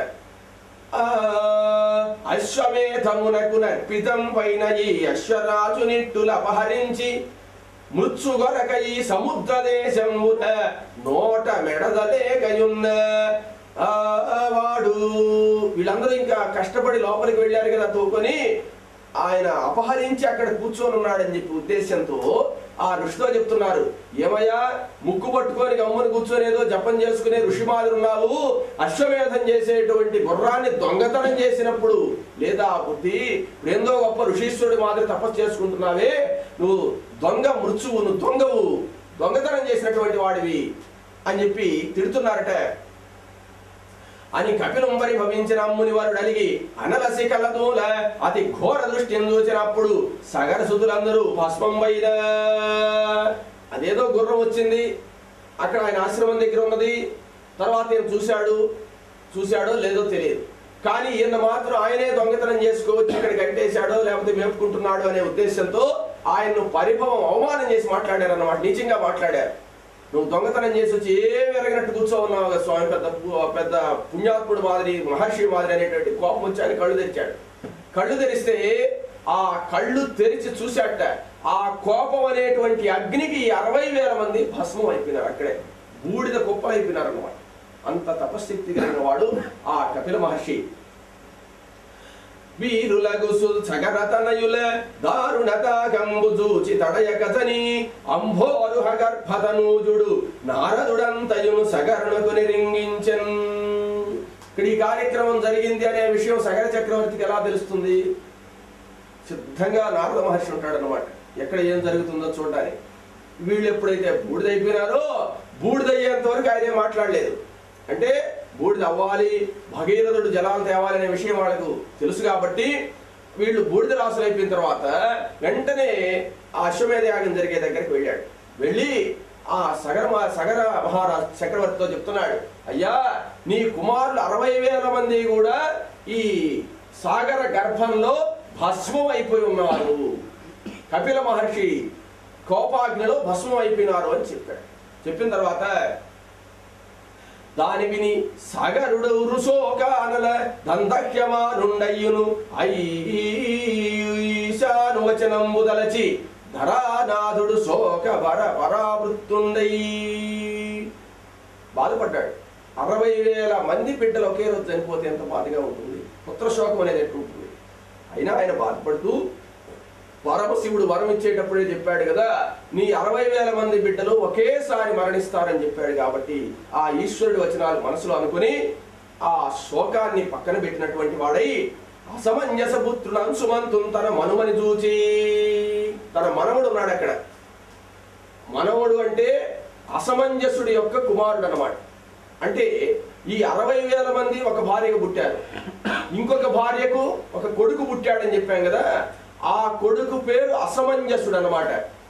అశ్వమేధమునకు నర్పితం పైన ఈ అశ్వరాజు నిట్టులు అపహరించి మృత్యుగొరక ఈ సముద్ర దేశమున నోట మెడదలేకయున్న ఆ వాడు వీళ్ళందరూ ఇంకా కష్టపడి లోపలికి వెళ్ళారు కదా తోకొని ఆయన అపహరించి అక్కడ కూర్చొని ఉన్నాడని చెప్పి ఉద్దేశంతో ఆ ఋషితో చెప్తున్నారు ఏమయ్యా ముక్కు పట్టుకొని గమ్మున కూర్చొని ఏదో జపం చేసుకునే ఋషి మాదిరి ఉన్నావు అశ్వమేధం చేసేటువంటి గుర్రాన్ని దొంగతనం చేసినప్పుడు లేదా ఆ బుద్ధి ఇప్పుడేందో గొప్ప ఋషీశ్వరుడి మాదిరి తపస్సు చేసుకుంటున్నావే నువ్వు దొంగ మృత్యువు నువ్వు దొంగవు దొంగతనం చేసినటువంటి వాడివి అని చెప్పి తిడుతున్నారట అని కపిలంబరి భవించిన అమ్ముని వారు అలిగి అనలసి కలదూల అతి ఘోర దృష్టిని చూచినప్పుడు సగర సుతులందరూ భస్మం వైన అదేదో గుర్రం వచ్చింది అక్కడ ఆయన ఆశ్రమం దగ్గర ఉన్నది తర్వాత ఈయన చూశాడు చూశాడో లేదో తెలియదు కానీ ఈయన మాత్రం ఆయనే దొంగతనం చేసుకోవచ్చు ఇక్కడ కట్టేశాడో లేకపోతే మేపుకుంటున్నాడు అనే ఉద్దేశంతో ఆయన్ను పరిభవం అవమానం చేసి మాట్లాడారు అన్నమాట నిజంగా మాట్లాడారు నువ్వు దొంగతనం చేసి వచ్చి ఏమి ఎరగినట్టు కూర్చో ఉన్నావు కదా స్వామి పెద్ద పు- పెద్ద పుణ్యాత్ముడు మాదిరి మహర్షి మాదిరి అనేటువంటి కోపం వచ్చి ఆయన కళ్ళు తెరిచాడు కళ్ళు తెరిస్తే ఆ కళ్ళు తెరిచి చూశాట ఆ కోపం అనేటువంటి అగ్నికి ఈ అరవై వేల మంది భస్మం అయిపోయినారు అక్కడే బూడిద కుప్పలు అయిపోయినారు అన్నమాట అంత తపశక్తి కలిగిన వాడు ఆ కపిల మహర్షి వీరులగు సగరతనయుల దారుణత గంబు చూచి తడయ కథని అంభోరుహ గర్భతనూజుడు నారదుడంతయును సగరునకు నిరింగించన్ ఇక్కడ ఈ కార్యక్రమం జరిగింది అనే విషయం సగర చక్రవర్తికి ఎలా తెలుస్తుంది సిద్ధంగా నారద మహర్షి ఉంటాడు అనమాట ఎక్కడ ఏం జరుగుతుందో చూడడానికి వీళ్ళు ఎప్పుడైతే బూడిదైపోయినారో బూడిదయ్యేంత వరకు ఆయనే మాట్లాడలేదు అంటే బూడిద అవ్వాలి భగీరథుడు జలాలు తేవాలి అనే విషయం వాళ్ళకు తెలుసు కాబట్టి వీళ్ళు బూడిద రాసులు అయిపోయిన తర్వాత వెంటనే ఆ అశ్వమేధ యాగం జరిగే దగ్గరికి వెళ్ళాడు వెళ్ళి ఆ సగర మహా- సగర మహారాజ్ చక్రవర్తితో చెప్తున్నాడు అయ్యా నీ కుమారులు అరవై వేల మంది కూడా ఈ సాగర గర్భంలో భస్మం అయిపోయి ఉన్నారు కపిల మహర్షి కోపాగ్నిలో భస్మం అయిపోయినారు అని చెప్పాడు చెప్పిన తర్వాత దాని విని సగరుడు రుసోకానల దందహ్యమానుండయ్యును ఐశాను వచనంబు దలచి ధరానాథుడు శోక బర పరావృత్తుండై బాధపడ్డాడు అరవై వేల మంది బిడ్డలు ఒకే రోజు చనిపోతే ఎంత బాధగా ఉంటుంది పుత్ర శోకం అనేది ఎట్లుంటుంది అయినా ఆయన బాధపడుతూ పరమశివుడు వరం ఇచ్చేటప్పుడే చెప్పాడు కదా నీ అరవై వేల మంది బిడ్డలు ఒకేసారి మరణిస్తారని చెప్పాడు కాబట్టి ఆ ఈశ్వరుడి వచనాలు మనసులో అనుకుని ఆ శోకాన్ని పక్కన పెట్టినటువంటి వాడై అసమంజస పుత్రుడు అంశుమంతున్ తన మనుమని చూచి తన మనవడు ఉన్నాడు అక్కడ మనవడు అంటే అసమంజసుడి యొక్క కుమారుడు అన్నమాట అంటే ఈ అరవై వేల మంది ఒక భార్యకు పుట్టారు ఇంకొక భార్యకు ఒక కొడుకు పుట్టాడని చెప్పాం కదా ఆ కొడుకు పేరు అసమంజసుడు అన్నమాట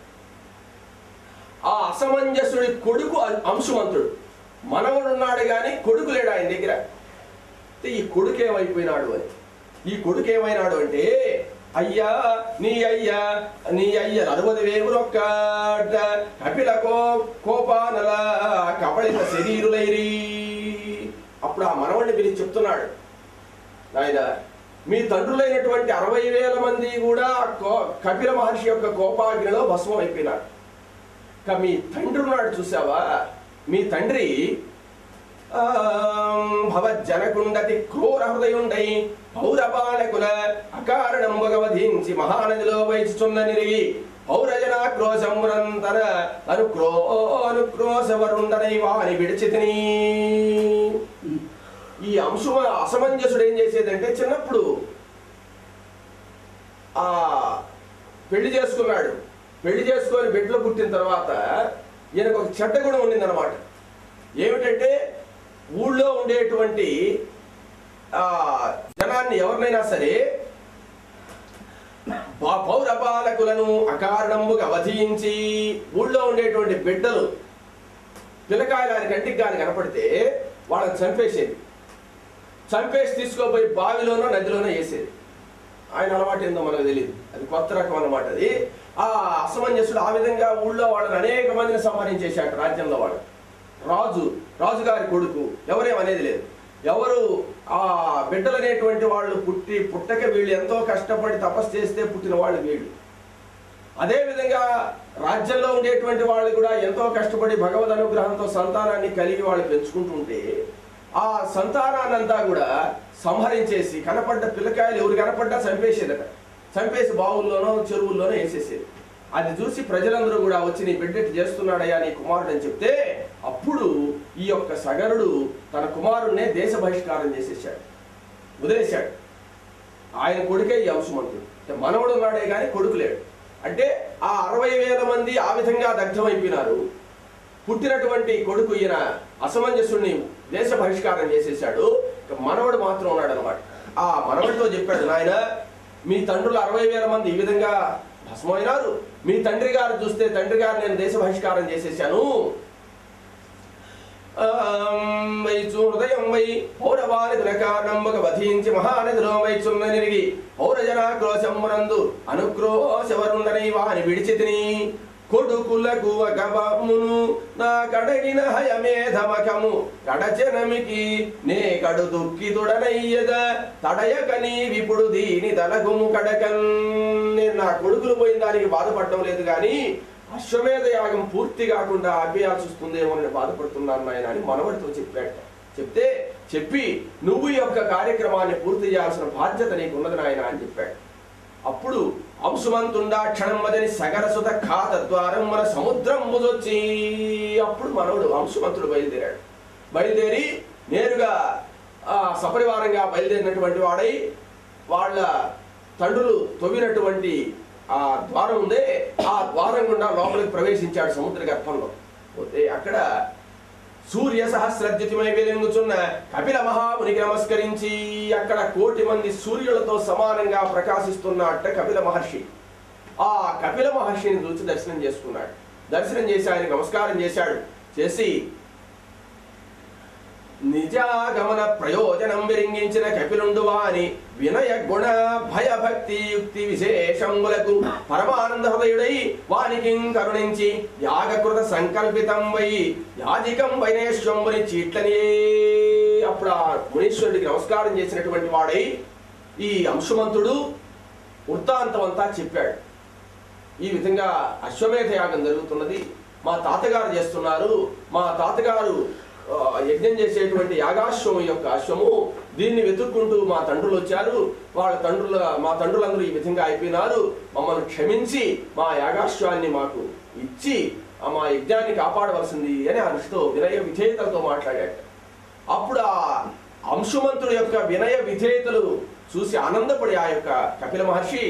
ఆ అసమంజసుడి కొడుకు అం- అంశుమంతుడు మనవడు ఉన్నాడు కానీ కొడుకు లేడు ఆయన దగ్గర అయితే ఈ కొడుకు ఏమైపోయినాడు అని ఈ కొడుకు ఏమైనాడు అంటే అయ్యా నీ అయ్యా నీ అయ్య అరవది వేగురొక్క కపిల కో కోపానల కపళిత శరీరులైరి అప్పుడు ఆ మనవడిని పిలిచి చెప్తున్నాడు నాయన మీ తండ్రులైనటువంటి అరవై వేల మంది కూడా ఆ కో- కపిల మహర్షి యొక్క కోపాగ్నిలో భస్మం అయిపోయినారు ఇక మీ తండ్రి ఉన్నాడు చూసావా మీ తండ్రి భవజ్జనకుండతి క్రూర హృదయుండై పౌరపాలకుల అకారణం భగవధించి మహానదిలో వైచుచున్న నిరిగి పౌరజనాక్రోశమురంతర అనుక్రో అనుక్రోశవరుండనై వాని విడిచితిని ఈ అంశం అసమంజసుడు ఏం చేసేదంటే చిన్నప్పుడు ఆ పెళ్లి చేసుకున్నాడు పెళ్లి చేసుకొని బిడ్డలు పుట్టిన తర్వాత ఈయనకు ఒక చెడ్డ గుణం ఉండిందన్నమాట ఏమిటంటే ఊళ్ళో ఉండేటువంటి ఆ జనాన్ని ఎవరినైనా సరే బా- పౌర బాలకులను అకారణముగా వధించి ఊళ్ళో ఉండేటువంటి బిడ్డలు పిల్లకాయలు ఆయన కంటికి కానీ కనపడితే వాళ్ళని చంపేసేది చంపేసి తీసుకోపోయి బావిలోనో నదిలోనో వేసేది ఆయన అలవాటు ఏందో మనకు తెలియదు అది కొత్త రకం అన్నమాట అది ఆ అసమంజసుడు ఆ విధంగా ఊళ్ళో వాళ్ళని అనేక మందిని సంహరించేశాడు రాజ్యంలో వాళ్ళు రాజు రాజుగారి కొడుకు ఎవరేం అనేది లేదు ఎవరు ఆ బిడ్డలు అనేటువంటి వాళ్ళు పుట్టి పుట్టక వీళ్ళు ఎంతో కష్టపడి తపస్సు చేస్తే పుట్టిన వాళ్ళు వీళ్ళు అదే విధంగా రాజ్యంలో ఉండేటువంటి వాళ్ళు కూడా ఎంతో కష్టపడి భగవద్ అనుగ్రహంతో సంతానాన్ని కలిగి వాళ్ళు పెంచుకుంటుంటే ఆ సంతానాన్నంతా కూడా సంహరించేసి కనపడ్డ పిల్లకాయలు ఎవరు కనపడ్డా చంపేసేదట చంపేసి బావుల్లోనో చెరువుల్లోనో వేసేసేది అది చూసి ప్రజలందరూ కూడా వచ్చి నీ బిడ్డ ఇట్ట చేస్తున్నాడయ్యా నీ కుమారుడు అని చెప్తే అప్పుడు ఈ యొక్క సగరుడు తన కుమారుణ్ణే దేశ బహిష్కారం చేసేసాడు వదిలేశాడు ఆయన కొడుకే ఈ అంశమంతుడు అంటే మనవడు ఉన్నాడే కానీ కొడుకు లేడు అంటే ఆ అరవై వేల మంది ఆ విధంగా దగ్ధమైపోయినారు పుట్టినటువంటి కొడుకు ఈయన అసమంజసుడిని దేశ బహిష్కారం చేసేసాడు ఇక మనవడు మాత్రం ఉన్నాడు అనమాట ఆ మనవడితో చెప్పాడు నాయన మీ తండ్రులు అరవై వేల మంది ఈ విధంగా భస్మైనారు మీ తండ్రి గారు చూస్తే తండ్రి గారు నేను దేశ బహిష్కారం చేసేసాను వై హృదయం వై పౌరవారి కారణంబక వధించి మహానదిలో వై చున్న నిరిగి పౌర జనాక్రోశమునందు అనుక్రోశవరుండనై వాని విడిచితిని కొడుకులకు అగవమును నా కడగిన హయమేధమకము కడచనమికి నే కడు దుఃఖితుడనయ్యద తడయక నీ విపుడు దీని తలగుము కడకన్ నేను నా కొడుకులు పోయిన దానికి బాధపడడం లేదు కానీ అశ్వమేధ యాగం పూర్తి కాకుండా ఆపేయాల్సి వస్తుందేమో అని బాధపడుతున్నాను నాయన అని మనవడితో చెప్పాడు చెప్తే చెప్పి నువ్వు ఈ యొక్క కార్యక్రమాన్ని పూర్తి చేయాల్సిన బాధ్యత నీకున్నది నాయన అని చెప్పాడు అప్పుడు అంశుమంతుండా క్షణం మదని సగరసుత ఖాత ద్వారం మన సముద్రం ముదొచ్చి అప్పుడు మనవుడు అంశుమంతుడు బయలుదేరాడు బయలుదేరి నేరుగా ఆ సపరివారంగా బయలుదేరినటువంటి వాడై వాళ్ళ తండ్రులు తవ్వినటువంటి ఆ ద్వారం ఉందే ఆ ద్వారం గుండా లోపలికి ప్రవేశించాడు సముద్ర గర్భంలో పోతే అక్కడ సూర్య సహస్రద్యుతిమై వెలుగుచున్న కపిల మహామునికి నమస్కరించి అక్కడ కోటి మంది సూర్యులతో సమానంగా ప్రకాశిస్తున్న అట్ట కపిల మహర్షి ఆ కపిల మహర్షిని చూసి దర్శనం చేసుకున్నాడు దర్శనం చేసి ఆయన నమస్కారం చేశాడు చేసి నిజాగమన ప్రయోజనం విరింగించిన కపిలుండు వాని వినయ గుణ భయభక్తి యుక్తి విశేషములకు పరమానంద హృదయుడై వానికి కరుణించి యాగకృత సంకల్పితం వై యాజికం వైనేశ్వముని చీట్లని అప్పుడు ఆ మునీశ్వరుడికి నమస్కారం చేసినటువంటి వాడై ఈ అంశుమంతుడు వృత్తాంతం అంతా చెప్పాడు ఈ విధంగా అశ్వమేధ యాగం జరుగుతున్నది మా తాతగారు చేస్తున్నారు మా తాతగారు ఆ, యజ్ఞం చేసేటువంటి యాగాశ్వం యొక్క అశ్వము దీన్ని వెతుక్కుంటూ మా తండ్రులు వచ్చారు వాళ్ళ తండ్రుల మా తండ్రులందరూ ఈ విధంగా అయిపోయినారు మమ్మల్ని క్షమించి మా యాగాశ్వాన్ని మాకు ఇచ్చి ఆ మా యజ్ఞాన్ని కాపాడవలసింది అని ఆ ఋషితో వినయ విధేయతలతో మాట్లాడాడు అప్పుడు ఆ అంశుమంతుడు యొక్క వినయ విధేయతలు చూసి ఆనందపడి ఆ యొక్క కపిల మహర్షి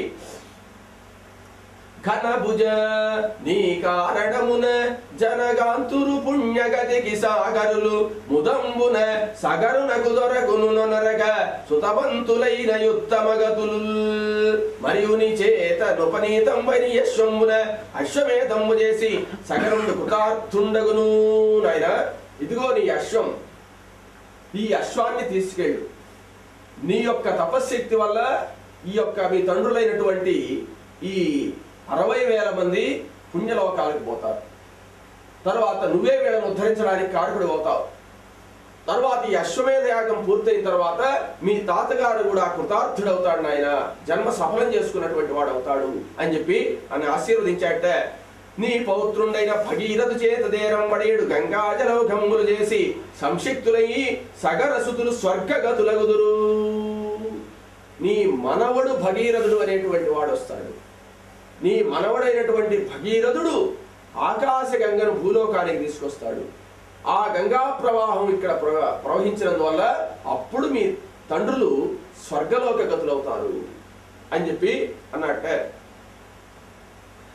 ఘనభుజ నీ కారణమున జనగాంతురు పుణ్యగతికి సాగరులు ముదంబున సగరునకు దొరకును నొనరగ సుతవంతులైన యుత్తమగతులు మరియు నీ చేత నృపనీతం వని యశ్వంబున అశ్వమేధంబు చేసి సగరుడు కృతార్థుండగును నాయన ఇదిగో నీ అశ్వం ఈ అశ్వాన్ని తీసుకెళ్ళు నీ యొక్క తపశ్శక్తి వల్ల ఈ యొక్క మీ తండ్రులైనటువంటి ఈ అరవై వేల మంది పుణ్యలోకాలకు పోతారు తర్వాత నువ్వే వీళ్ళని ఉద్ధరించడానికి కారకుడు అవుతావు తర్వాత ఈ అశ్వమేధ యాగం పూర్తయిన తర్వాత మీ తాతగారు కూడా కృతార్థుడవుతాడు నాయన జన్మ సఫలం చేసుకున్నటువంటి వాడు అవుతాడు అని చెప్పి అని ఆశీర్వదించాట నీ పౌత్రుండైన భగీరథు చేత దేరం వడేడు గంగాజలౌఘములు చేసి సంక్షిప్తులయ్యి సగరసుతులు స్వర్గగతులగుదురు నీ మనవడు భగీరథుడు అనేటువంటి వాడు వస్తాడు నీ మనవడైనటువంటి భగీరథుడు ఆకాశ గంగను భూలోకానికి తీసుకొస్తాడు ఆ గంగా ప్రవాహం ఇక్కడ ప్రవ- ప్రవహించినందువల్ల అప్పుడు మీ తండ్రులు స్వర్గలోక గతులవుతారు అని చెప్పి అన్నట్ట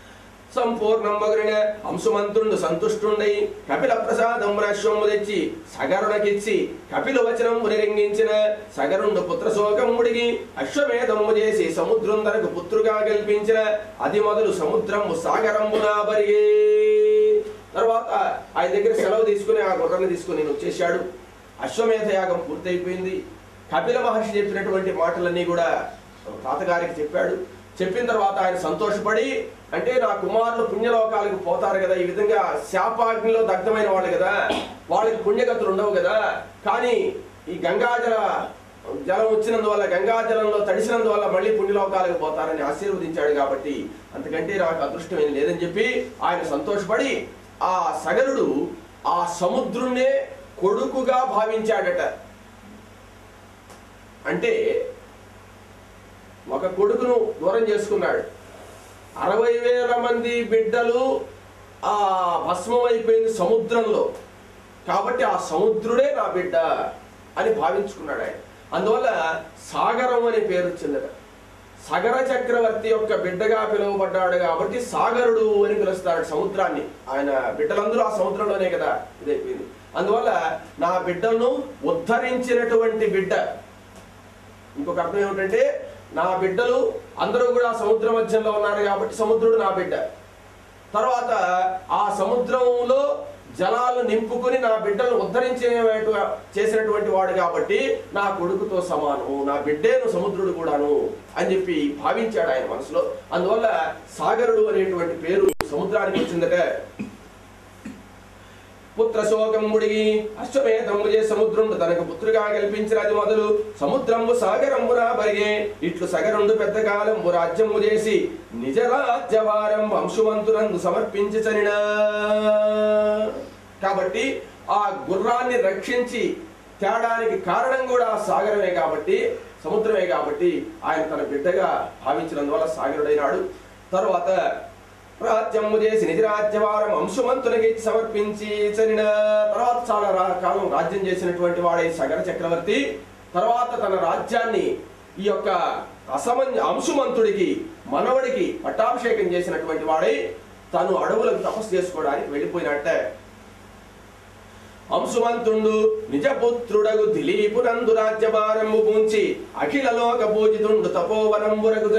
సంపూర్ణంబగురిన అంశుమంతుడు సంతుష్టుండై కపిల ప్రసాదం అశ్వము తెచ్చి సగరునకిచ్చి కపిల వచనము నిరంగించిన సగరుండు పుత్ర శోకముడిగి అశ్వమేధము చేసి సముద్రం తనకు పుత్రుగా కల్పించిన అది మొదలు సముద్రము సాగరంబునా బరిగే తర్వాత ఆయన దగ్గర సెలవు తీసుకుని ఆ గుర్రాన్ని తీసుకుని నేను వచ్చేసాడు అశ్వమేధ యాగం పూర్తయిపోయింది కపిల మహర్షి చెప్పినటువంటి మాటలన్నీ కూడా తాతగారికి చెప్పాడు చెప్పిన తర్వాత ఆయన సంతోషపడి అంటే నా కుమారులు పుణ్యలోకాలకు పోతారు కదా ఈ విధంగా శాపాగ్నిలో దగ్ధమైన వాళ్ళు కదా వాళ్ళకి పుణ్యగతులు ఉండవు కదా కానీ ఈ గంగాజల జలం వచ్చినందువల్ల గంగాజలంలో తడిసినందువల్ల మళ్ళీ పుణ్యలోకాలకు పోతారని ఆశీర్వదించాడు కాబట్టి అంతకంటే నాకు అదృష్టం ఏం లేదని చెప్పి ఆయన సంతోషపడి ఆ సగరుడు ఆ సముద్రుణ్ణే కొడుకుగా భావించాడట అంటే ఒక కొడుకును దూరం చేసుకున్నాడు అరవై వేల మంది బిడ్డలు ఆ భస్మం అయిపోయింది సముద్రంలో కాబట్టి ఆ సముద్రుడే నా బిడ్డ అని భావించుకున్నాడు ఆయన అందువల్ల సాగరం అనే పేరు వచ్చిందట సగర చక్రవర్తి యొక్క బిడ్డగా పిలువబడ్డాడు కాబట్టి సాగరుడు అని పిలుస్తాడు సముద్రాన్ని ఆయన బిడ్డలందరూ ఆ సముద్రంలోనే కదా ఇదైపోయింది అందువల్ల నా బిడ్డలను ఉద్ధరించినటువంటి బిడ్డ ఇంకొక అర్థం ఏమిటంటే నా బిడ్డలు అందరూ కూడా సముద్ర మధ్యంలో ఉన్నారు కాబట్టి సముద్రుడు నా బిడ్డ తర్వాత ఆ సముద్రంలో జలాలు నింపుకుని నా బిడ్డలను ఉద్ధరించే చేసినటువంటి వాడు కాబట్టి నా కొడుకుతో సమానము నా బిడ్డేను సముద్రుడు కూడాను అని చెప్పి భావించాడు ఆయన మనసులో అందువల్ల సాగరుడు అనేటువంటి పేరు సముద్రానికి వచ్చిందట పుత్ర శోకం ముడిగి అశ్వమేధము చే సముద్రుండు తనకు పుత్రుగా కల్పించిన అది మొదలు సముద్రంబు సాగరంబున బరిగే ఇట్లు సగరుండు పెద్ద కాలంబు రాజ్యము చేసి నిజ రాజ్యవారం వంశుమంతునందు సమర్పించి చనినా కాబట్టి ఆ గుర్రాన్ని రక్షించి తేడానికి కారణం కూడా ఆ సాగరమే కాబట్టి సముద్రమే కాబట్టి ఆయన తన బిడ్డగా భావించినందువల్ల సాగరుడైనాడు తర్వాత రాజ్యము చేసి నిజ రాజ్యవారం అంశుమంతునికి సమర్పించి చనిన తర్వాత చాలా రా- కాలం రాజ్యం చేసినటువంటి వాడే సగర చక్రవర్తి తర్వాత తన రాజ్యాన్ని ఈ యొక్క అసమంజ అంశుమంతుడికి మనవడికి పట్టాభిషేకం చేసినటువంటి వాడై తను అడవులకు తపస్సు చేసుకోవడానికి వెళ్ళిపోయినట్టే అంశుమంతుండు నిజపుత్రుడగు దిలీపునందు రాజ్యభారము పూంచి అఖిల లోక పూజితుండు తపోవనంబురగు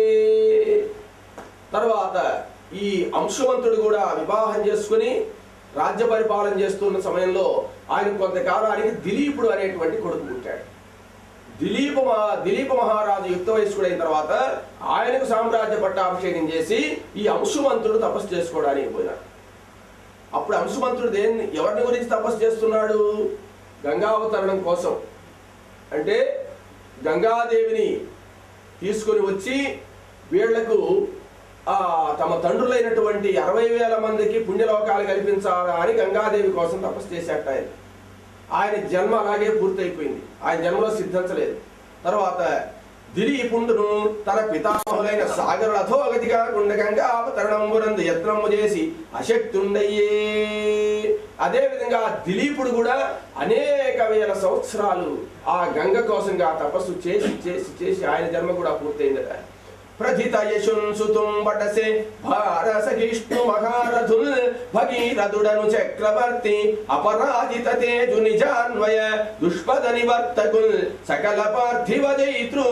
తర్వాత ఈ అంశువంతుడు కూడా వివాహం చేసుకుని రాజ్య పరిపాలన చేస్తున్న సమయంలో ఆయన కొంతకాలానికి దిలీపుడు అనేటువంటి కొడుకు పుట్టాడు దిలీప మహా దిలీప మహారాజు యుక్త వయస్కుడైన తర్వాత ఆయనకు సామ్రాజ్య పట్టాభిషేకం చేసి ఈ అంశుమంతుడు తపస్సు చేసుకోవడానికి పోయినాడు అప్పుడు అంశుమంతుడు దేన్ని ఎవరిని గురించి తపస్సు చేస్తున్నాడు గంగావతరణం కోసం అంటే గంగాదేవిని తీసుకొని వచ్చి వీళ్లకు ఆ తమ తండ్రులైనటువంటి అరవై వేల మందికి పుణ్యలోకాలు కల్పించాలా అని గంగాదేవి కోసం తపస్సు చేశాట ఆయన ఆయన జన్మ అలాగే పూర్తయిపోయింది ఆయన జన్మలో సిద్ధించలేదు తర్వాత దిలీపుండును తన పితామహులైన సాగరుల అధోగతి కాకుండా గంగా అవతరణంబునందు యత్నము చేసి అశక్తుండయ్యే అదే విధంగా దిలీపుడు కూడా అనేక వేల సంవత్సరాలు ఆ గంగ కోసంగా తపస్సు చేసి చేసి చేసి ఆయన జన్మ కూడా పూర్తయిందట ప్రథిత యశుంసుతుం బటసే భారసహిష్ణు మహారథుల్ భగీరథుడను చక్రవర్తి అపరాజిత తేజు నిజాన్వయ దుష్పద నివర్తకుల్ సకల పార్థివ జైతృ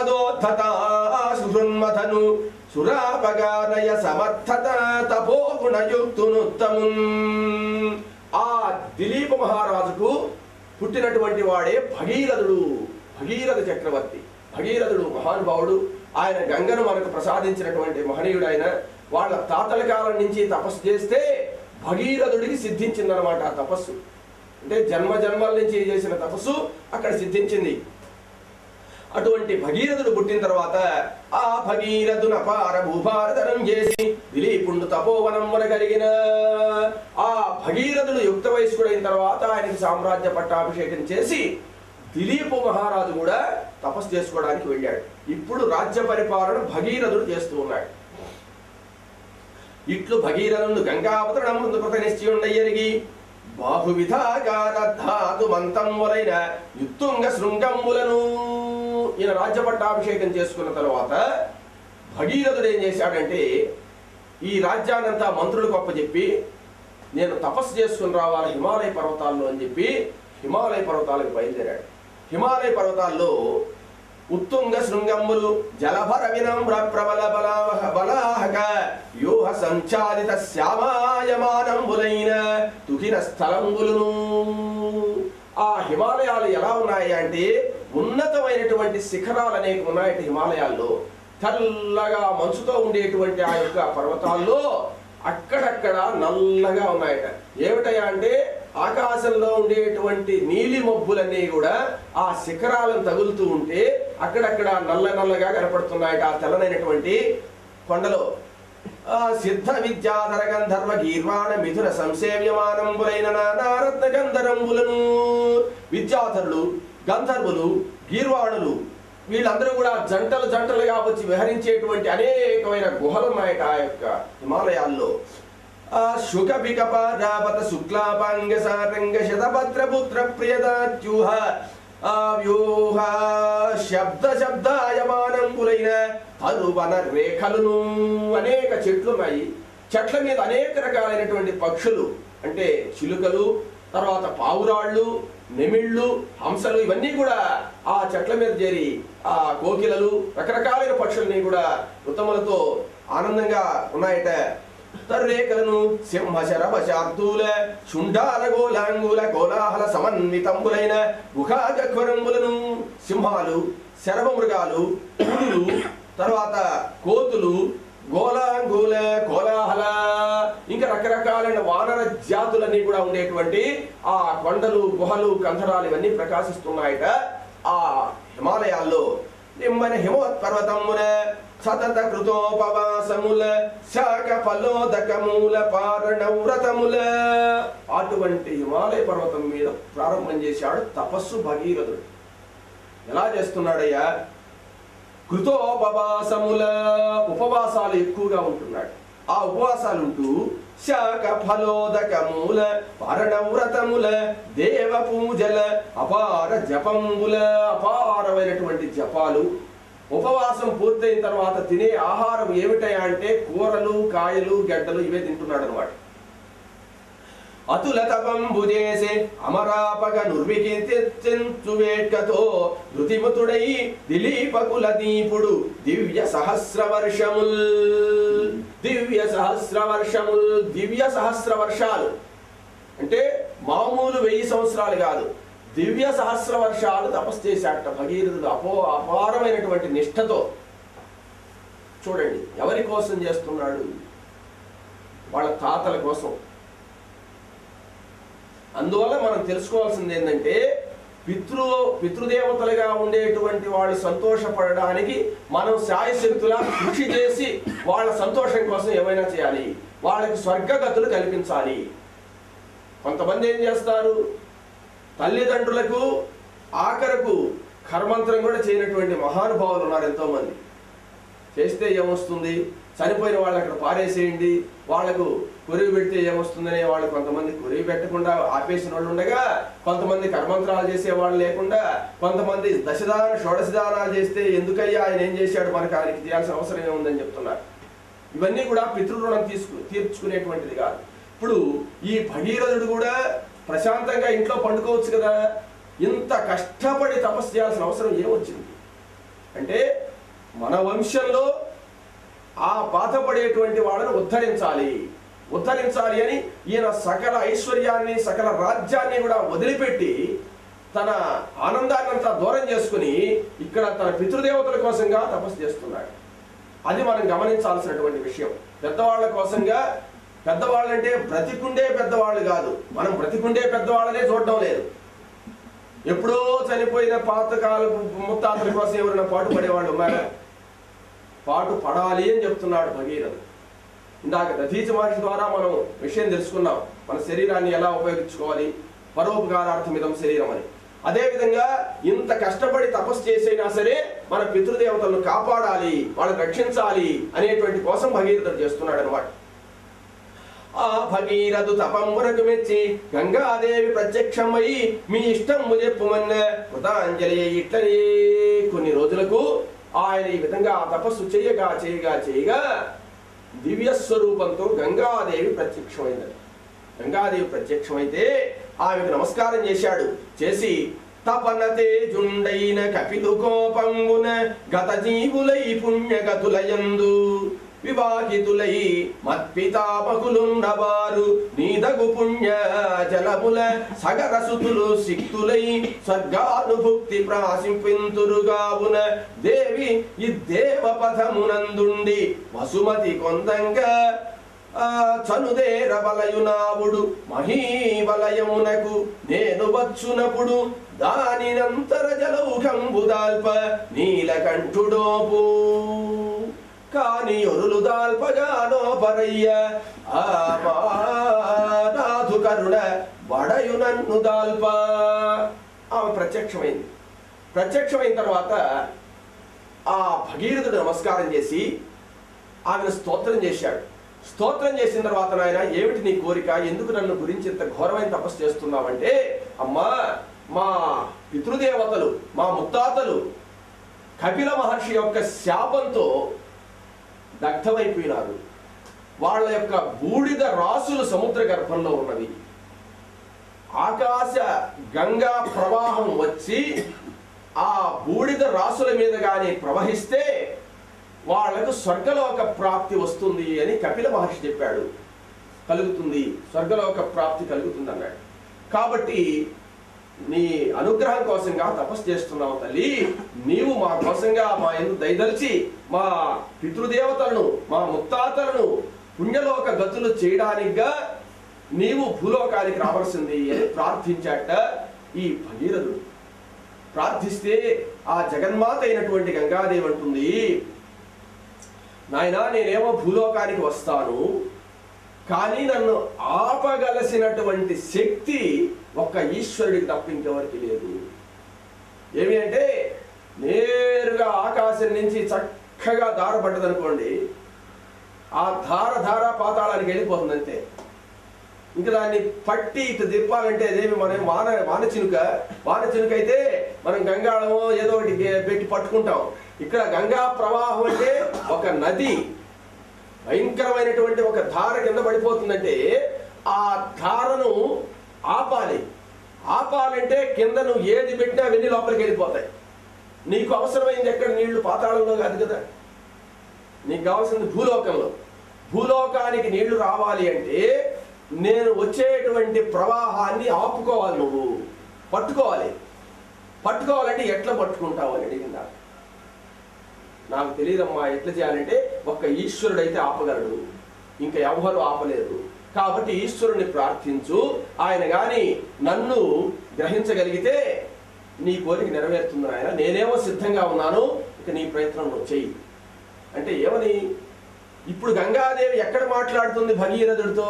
మదోద్ధతాశృన్మథను సురాపగానయ సమర్థత తపోగుణయుక్తునుత్తమున్ ఆ దిలీప మహారాజుకు పుట్టినటువంటి వాడే భగీరథుడు భగీరథ చక్రవర్తి భగీరథుడు మహానుభావుడు ఆయన గంగను మనకు ప్రసాదించినటువంటి మహనీయుడు ఆయన వాళ్ళ తాతల కాలం నుంచి తపస్సు చేస్తే భగీరథుడికి సిద్ధించిందనమాట ఆ తపస్సు అంటే జన్మ జన్మల నుంచి చేసిన తపస్సు అక్కడ సిద్ధించింది అటువంటి భగీరథుడు పుట్టిన తర్వాత ఆ భగీరథున అపార భూభారతనం చేసి దిలీపుండు తపోవనం కలిగిన ఆ భగీరథుడు యుక్త వయస్కుడైన తర్వాత ఆయనకి సామ్రాజ్య పట్టాభిషేకం చేసి దిలీపు మహారాజు కూడా తపస్సు చేసుకోవడానికి వెళ్ళాడు ఇప్పుడు రాజ్య పరిపాలన భగీరథుడు చేస్తూ ఉన్నాడు ఇట్లు భగీరథుడు గంగావతరణం ముందు కృత నిశ్చయుండయ్యరిగి బాహువిధాగార ధాతు మంతములైన యుత్తుంగ శృంగములను ఈయన రాజ్య పట్టాభిషేకం చేసుకున్న తర్వాత భగీరథుడు ఏం చేశాడంటే ఈ రాజ్యాన్నంతా మంత్రులకు అప్పచెప్పి నేను తపస్సు చేసుకుని రావాలి హిమాలయ పర్వతాల్లో అని చెప్పి హిమాలయ పర్వతాలకు బయలుదేరాడు హిమాలయ పర్వతాల్లో ఉత్తుంగ శృంగములు జలభర వినమ్ర ప్రబల బలాహ బలాహక వ్యూహ సంచాలిత శ్యామాయమానంబులైన తుకిన స్థలంబులను ఆ హిమాలయాలు ఎలా ఉన్నాయి అంటే ఉన్నతమైనటువంటి శిఖరాలు అనేక ఉన్నాయి హిమాలయాల్లో తెల్లగా మంచుతో ఉండేటువంటి ఆ యొక్క పర్వతాల్లో అక్కడక్కడ నల్లగా ఉన్నాయట ఏమిటయా అంటే ఆకాశంలో ఉండేటువంటి నీలి మబ్బులన్నీ కూడా ఆ శిఖరాలను తగులుతూ ఉంటే అక్కడక్కడ నల్ల నల్లగా కనపడుతున్నాయట ఆ తెల్లనైనటువంటి కొండలో ఆ సిద్ధ విద్యాధర గంధర్వ గీర్వాణ మిథున సంసేవ్యమానంబులైన నారత్న గంధర్వులను విద్యాధరులు గంధర్వులు గీర్వాణులు వీళ్ళందరూ కూడా జంటలు జంటలుగా వచ్చి విహరించేటువంటి అనేకమైన గుహలు ఉన్నాయట ఆ యొక్క హిమాలయాల్లో ఆ శుక బికపాదాపత శుక్లాపాంగ సారంగ శతభద్రపుత్ర ప్రియదాత్యూహ ఆ వ్యూహ శబ్ద శబ్దాయమానంబులైన తరువన రేఖలను అనేక చెట్లు ఉన్నాయి చెట్ల మీద అనేక రకాలైనటువంటి పక్షులు అంటే చిలుకలు తర్వాత పావురాళ్ళు నెమిళ్ళు హంసలు ఇవన్నీ కూడా ఆ చెట్ల మీద చేరి ఆ కోకిలలు రకరకాలైన పక్షుల్ని కూడా ఉత్తములతో ఆనందంగా ఉన్నాయట తర్రేకలను సింహ శరభ శార్దూల శుండాల గోలాంగుల కోలాహల సమన్వితంబులైన గుహాగఖ్వరంబులను సింహాలు శరభ మృగాలు పులులు తర్వాత కోతులు గోలాంగుల కోలాహల ఇంకా రకరకాలైన వానర జాతులన్నీ కూడా ఉండేటువంటి ఆ కొండలు గుహలు కంధరాలు ఇవన్నీ ప్రకాశిస్తున్నాయట ఆ హిమాలయాల్లో నిమ్మన హిమోత్పర్వతమున సతత కృతోపవాసముల శాఖ ఫలోదకముల పారణవ్రతముల అటువంటి హిమాలయ పర్వతం మీద ప్రారంభం చేశాడు తపస్సు భగీరథుడు ఎలా చేస్తున్నాడయ్యా కృతోపవాసముల ఉపవాసాలు ఎక్కువగా ఉంటున్నాడు ఆ ఉపవాసాలు ఉంటూ శాఖ ఫలోదకముల పరణవ్రతముల దేవ పూజల అపార జపముల అపారమైనటువంటి జపాలు ఉపవాసం పూర్తయిన తర్వాత తినే ఆహారం ఏమిటయా అంటే కూరలు కాయలు గడ్డలు ఇవే తింటున్నాడు అనమాట అతుల తపంబు చేసే అమరాపగ నుర్వికించు వేట్కతో ధృతిముతుడై దిలీపకుల దీపుడు దివ్య సహస్ర వర్షముల్ దివ్య సహస్ర వర్షముల్ దివ్య సహస్ర వర్షాలు అంటే మామూలు వెయ్యి సంవత్సరాలు కాదు దివ్య సహస్ర వర్షాలు తపస్సు చేశాట భగీరథుడు అపో అపారమైనటువంటి నిష్ఠతో చూడండి ఎవరి కోసం చేస్తున్నాడు వాళ్ళ తాతల కోసం అందువల్ల మనం తెలుసుకోవాల్సింది ఏంటంటే పితృ పితృదేవతలుగా ఉండేటువంటి వాళ్ళు సంతోషపడడానికి మనం శాయశక్తులా కృషి చేసి వాళ్ళ సంతోషం కోసం ఏమైనా చేయాలి వాళ్ళకి స్వర్గగతులు కల్పించాలి కొంతమంది ఏం చేస్తారు తల్లిదండ్రులకు ఆఖరకు కర్మంతరం కూడా చేయనటువంటి మహానుభావులు ఉన్నారు ఎంతో మంది చేస్తే ఏమొస్తుంది చనిపోయిన వాళ్ళు అక్కడ పారేసేయండి వాళ్లకు కొరివి పెడితే ఏమొస్తుందనే వాళ్ళు కొంతమంది కొరివి పెట్టకుండా ఆపేసిన వాళ్ళు ఉండగా కొంతమంది కర్మంత్రాలు చేసే వాళ్ళు లేకుండా కొంతమంది దశదాన షోడశదానాలు చేస్తే ఎందుకయ్యా ఆయన ఏం చేశాడు మనకు ఆయనకి చేయాల్సిన అవసరం ఏముందని చెప్తున్నారు ఇవన్నీ కూడా పితృరుణం తీసుకు తీర్చుకునేటువంటిది కాదు ఇప్పుడు ఈ భగీరథుడు కూడా ప్రశాంతంగా ఇంట్లో పండుకోవచ్చు కదా ఇంత కష్టపడి తపస్సు చేయాల్సిన అవసరం ఏమొచ్చింది అంటే మన వంశంలో ఆ బాధపడేటువంటి వాళ్ళని ఉద్ధరించాలి ఉద్ధరించాలి అని ఈయన సకల ఐశ్వర్యాన్ని సకల రాజ్యాన్ని కూడా వదిలిపెట్టి తన ఆనందాన్ని అంతా దూరం చేసుకుని ఇక్కడ తన పితృదేవతల కోసంగా తపస్సు చేస్తున్నాడు అది మనం గమనించాల్సినటువంటి విషయం పెద్దవాళ్ళ కోసంగా పెద్దవాళ్ళంటే బ్రతికుండే పెద్దవాళ్ళు కాదు మనం బ్రతికుండే పెద్దవాళ్ళనే చూడడం లేదు ఎప్పుడో చనిపోయిన పాతకాలపు ముత్తాతల కోసం ఎవరైనా పాటు పడేవాళ్ళు ఉన్నారా పాటు పడాలి అని చెప్తున్నాడు భగీరథుడు ఇందాక దధీచ మహర్షి ద్వారా మనం విషయం తెలుసుకున్నాం మన శరీరాన్ని ఎలా ఉపయోగించుకోవాలి పరోపకారార్థం ఇదం శరీరం అని అదేవిధంగా ఇంత కష్టపడి తపస్సు చేసైనా సరే మన పితృదేవతలను కాపాడాలి వాళ్ళని రక్షించాలి అనేటువంటి కోసం భగీరథుడు చేస్తున్నాడు అనమాట ఆ భగీరథు తపంబునకు మెచ్చి గంగాదేవి ప్రత్యక్షమై మీ ఇష్టం చెప్పుమన్న కృతాంజలి ఇట్లనే కొన్ని రోజులకు ఆయన ఈ విధంగా ఆ తపస్సు చేయగా చేయగా చేయగా దివ్య స్వరూపంతో గంగాదేవి ప్రత్యక్షమైంది గంగాదేవి ప్రత్యక్షమైతే ఆమెకు నమస్కారం చేశాడు చేసి తపన తేజుండైన కపిలు కోపంబున గత జీవులై పుణ్యగతులయందు వివాహితులై మత్పితామకులుండవారు నీదగు పుణ్య జలముల సగరసుతులు సిక్తులై స్వర్గానుభుక్తి ప్రాసింపింతురుగావున దేవి ఈ దేవపథమునందుండి వసుమతి కొందంగా ఆ చనుదేర వలయునావుడు మహీవలయమునకు నేను వచ్చునప్పుడు దానినంతర జలౌకంబు దాల్ప నీలకంఠుడోపు కాని ఒరులు దాల్పగానో పరయ్య ఆ నాథు కరుణ వడయు నన్ను దాల్ప ఆమె ప్రత్యక్షమైంది ప్రత్యక్షమైన తర్వాత ఆ భగీరథుడు నమస్కారం చేసి ఆమెను స్తోత్రం చేశాడు స్తోత్రం చేసిన తర్వాత నాయన ఏమిటి నీ కోరిక ఎందుకు నన్ను గురించి ఇంత ఘోరమైన తపస్సు చేస్తున్నావంటే అమ్మా మా పితృదేవతలు మా ముత్తాతలు కపిల మహర్షి యొక్క శాపంతో దగ్ధమైపోయినారు వాళ్ళ యొక్క బూడిద రాసులు సముద్ర గర్భంలో ఉన్నవి ఆకాశ గంగా ప్రవాహం వచ్చి ఆ బూడిద రాసుల మీద కానీ ప్రవహిస్తే వాళ్లకు స్వర్గలోక ప్రాప్తి వస్తుంది అని కపిల మహర్షి చెప్పాడు కలుగుతుంది స్వర్గలోక ప్రాప్తి కలుగుతుంది అన్నాడు కాబట్టి నీ అనుగ్రహం కోసంగా తపస్సు చేస్తున్నావు తల్లి నీవు మా కోసంగా మా ఎందు దయదలిచి మా పితృదేవతలను మా ముత్తాతలను పుణ్యలోక గతులు చేయడానికిగా నీవు భూలోకానికి రావాల్సింది అని ప్రార్థించాట ఈ భగీరథుడు ప్రార్థిస్తే ఆ జగన్మాత అయినటువంటి గంగాదేవి అంటుంది నాయనా నేనేమో భూలోకానికి వస్తాను కానీ నన్ను ఆపగలసినటువంటి శక్తి ఒక్క ఈశ్వరుడికి తప్ప ఇంకెవరికి లేదు ఏమి అంటే నేరుగా ఆకాశం నుంచి చక్కగా దార పడ్డదనుకోండి ఆ ధార ధార పాతాళానికి వెళ్ళిపోతుంది అంతే ఇంకా దాన్ని పట్టి ఇటు తిప్పాలంటే అదేమి మనం వాన వాన చినుక వాన చినుక అయితే మనం గంగాళమో ఏదో ఒకటి గే- పెట్టి పట్టుకుంటాం ఇక్కడ గంగా ప్రవాహం అంటే ఒక నది భయంకరమైనటువంటి ఒక ధార కింద పడిపోతుందంటే ఆ ధారను ఆపాలి ఆపాలంటే కింద నువ్వు ఏది పెట్టినా అవన్నీ లోపలికి వెళ్ళిపోతాయి నీకు అవసరమైంది ఎక్కడ నీళ్లు పాతాళంలో కాదు కదా నీకు కావాల్సింది భూలోకంలో భూలోకానికి నీళ్లు రావాలి అంటే నేను వచ్చేటువంటి ప్రవాహాన్ని ఆపుకోవాలి నువ్వు పట్టుకోవాలి పట్టుకోవాలంటే ఎట్లా పట్టుకుంటావు అని అడిగిందా నాకు తెలియదమ్మా ఎట్లా చేయాలంటే ఒక్క ఈశ్వరుడైతే ఆపగలడు ఇంకా ఎవ్వరు ఆపలేరు కాబట్టి ఈశ్వరుని ప్రార్థించు ఆయన గాని నన్ను గ్రహించగలిగితే నీ కోరిక నెరవేరుతుంది ఆయన నేనేమో సిద్ధంగా ఉన్నాను ఇక నీ ప్రయత్నం నువ్వు చెయ్యి అంటే ఏమని ఇప్పుడు గంగాదేవి ఎక్కడ మాట్లాడుతుంది భగీరథుడితో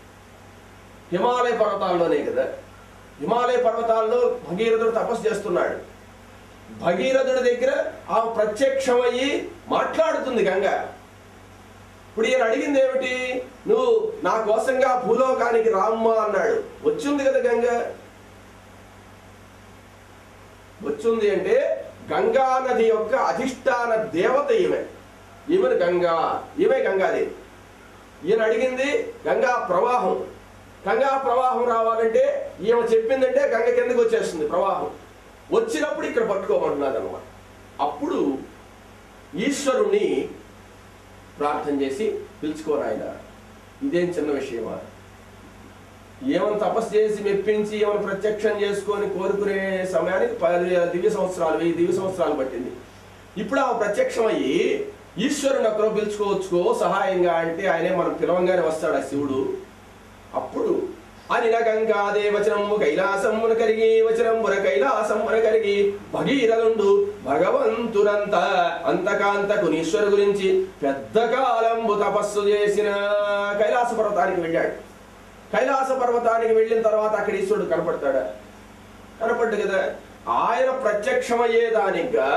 హిమాలయ పర్వతాల్లోనే కదా హిమాలయ పర్వతాల్లో భగీరథుడు తపస్సు చేస్తున్నాడు భగీరథుడి దగ్గర ఆ ప్రత్యక్షమయ్యి మాట్లాడుతుంది గంగ ఇప్పుడు ఈయన అడిగింది ఏమిటి నువ్వు నా కోసంగా భూలోకానికి రామ్మా అన్నాడు వచ్చింది కదా గంగ వచ్చింది అంటే గంగా నది యొక్క అధిష్టాన దేవత ఈమె ఈమెను గంగా ఈమె గంగాదేవి ఈయన అడిగింది గంగా ప్రవాహం గంగా ప్రవాహం రావాలంటే ఈమె చెప్పిందంటే గంగ కిందకి వచ్చేస్తుంది ప్రవాహం వచ్చినప్పుడు ఇక్కడ పట్టుకోమంటున్నది అనమాట అప్పుడు ఈశ్వరుణ్ణి ప్రార్థన చేసి పిలుచుకోరాయన ఇదేం చిన్న విషయమా ఏమైనా తపస్సు చేసి మెప్పించి ఏమైనా ప్రత్యక్షం చేసుకొని కోరుకునే సమయానికి పది దివ్య సంవత్సరాలు వెయ్యి దివ్య సంవత్సరాలు పట్టింది ఇప్పుడు ఆ ప్రత్యక్షం అయ్యి ఈశ్వరుని అక్కడ పిలుచుకోవచ్చుకో సహాయంగా అంటే ఆయనే మనం పిలవంగానే వస్తాడు ఆ శివుడు అప్పుడు అనిన గంగాదే వచనము కైలాసమున కరిగి వచనమున కైలాసమున కరిగి భగీరథుండు భగవంతునంత అంతకాంతకు ఈశ్వరు గురించి పెద్ద కాలంబు తపస్సు చేసిన కైలాస పర్వతానికి వెళ్ళాడు కైలాస పర్వతానికి వెళ్ళిన తర్వాత అక్కడ ఈశ్వరుడు కనపడతాడా కనపడ్డు కదా ఆయన ప్రత్యక్షమయ్యేదానిగా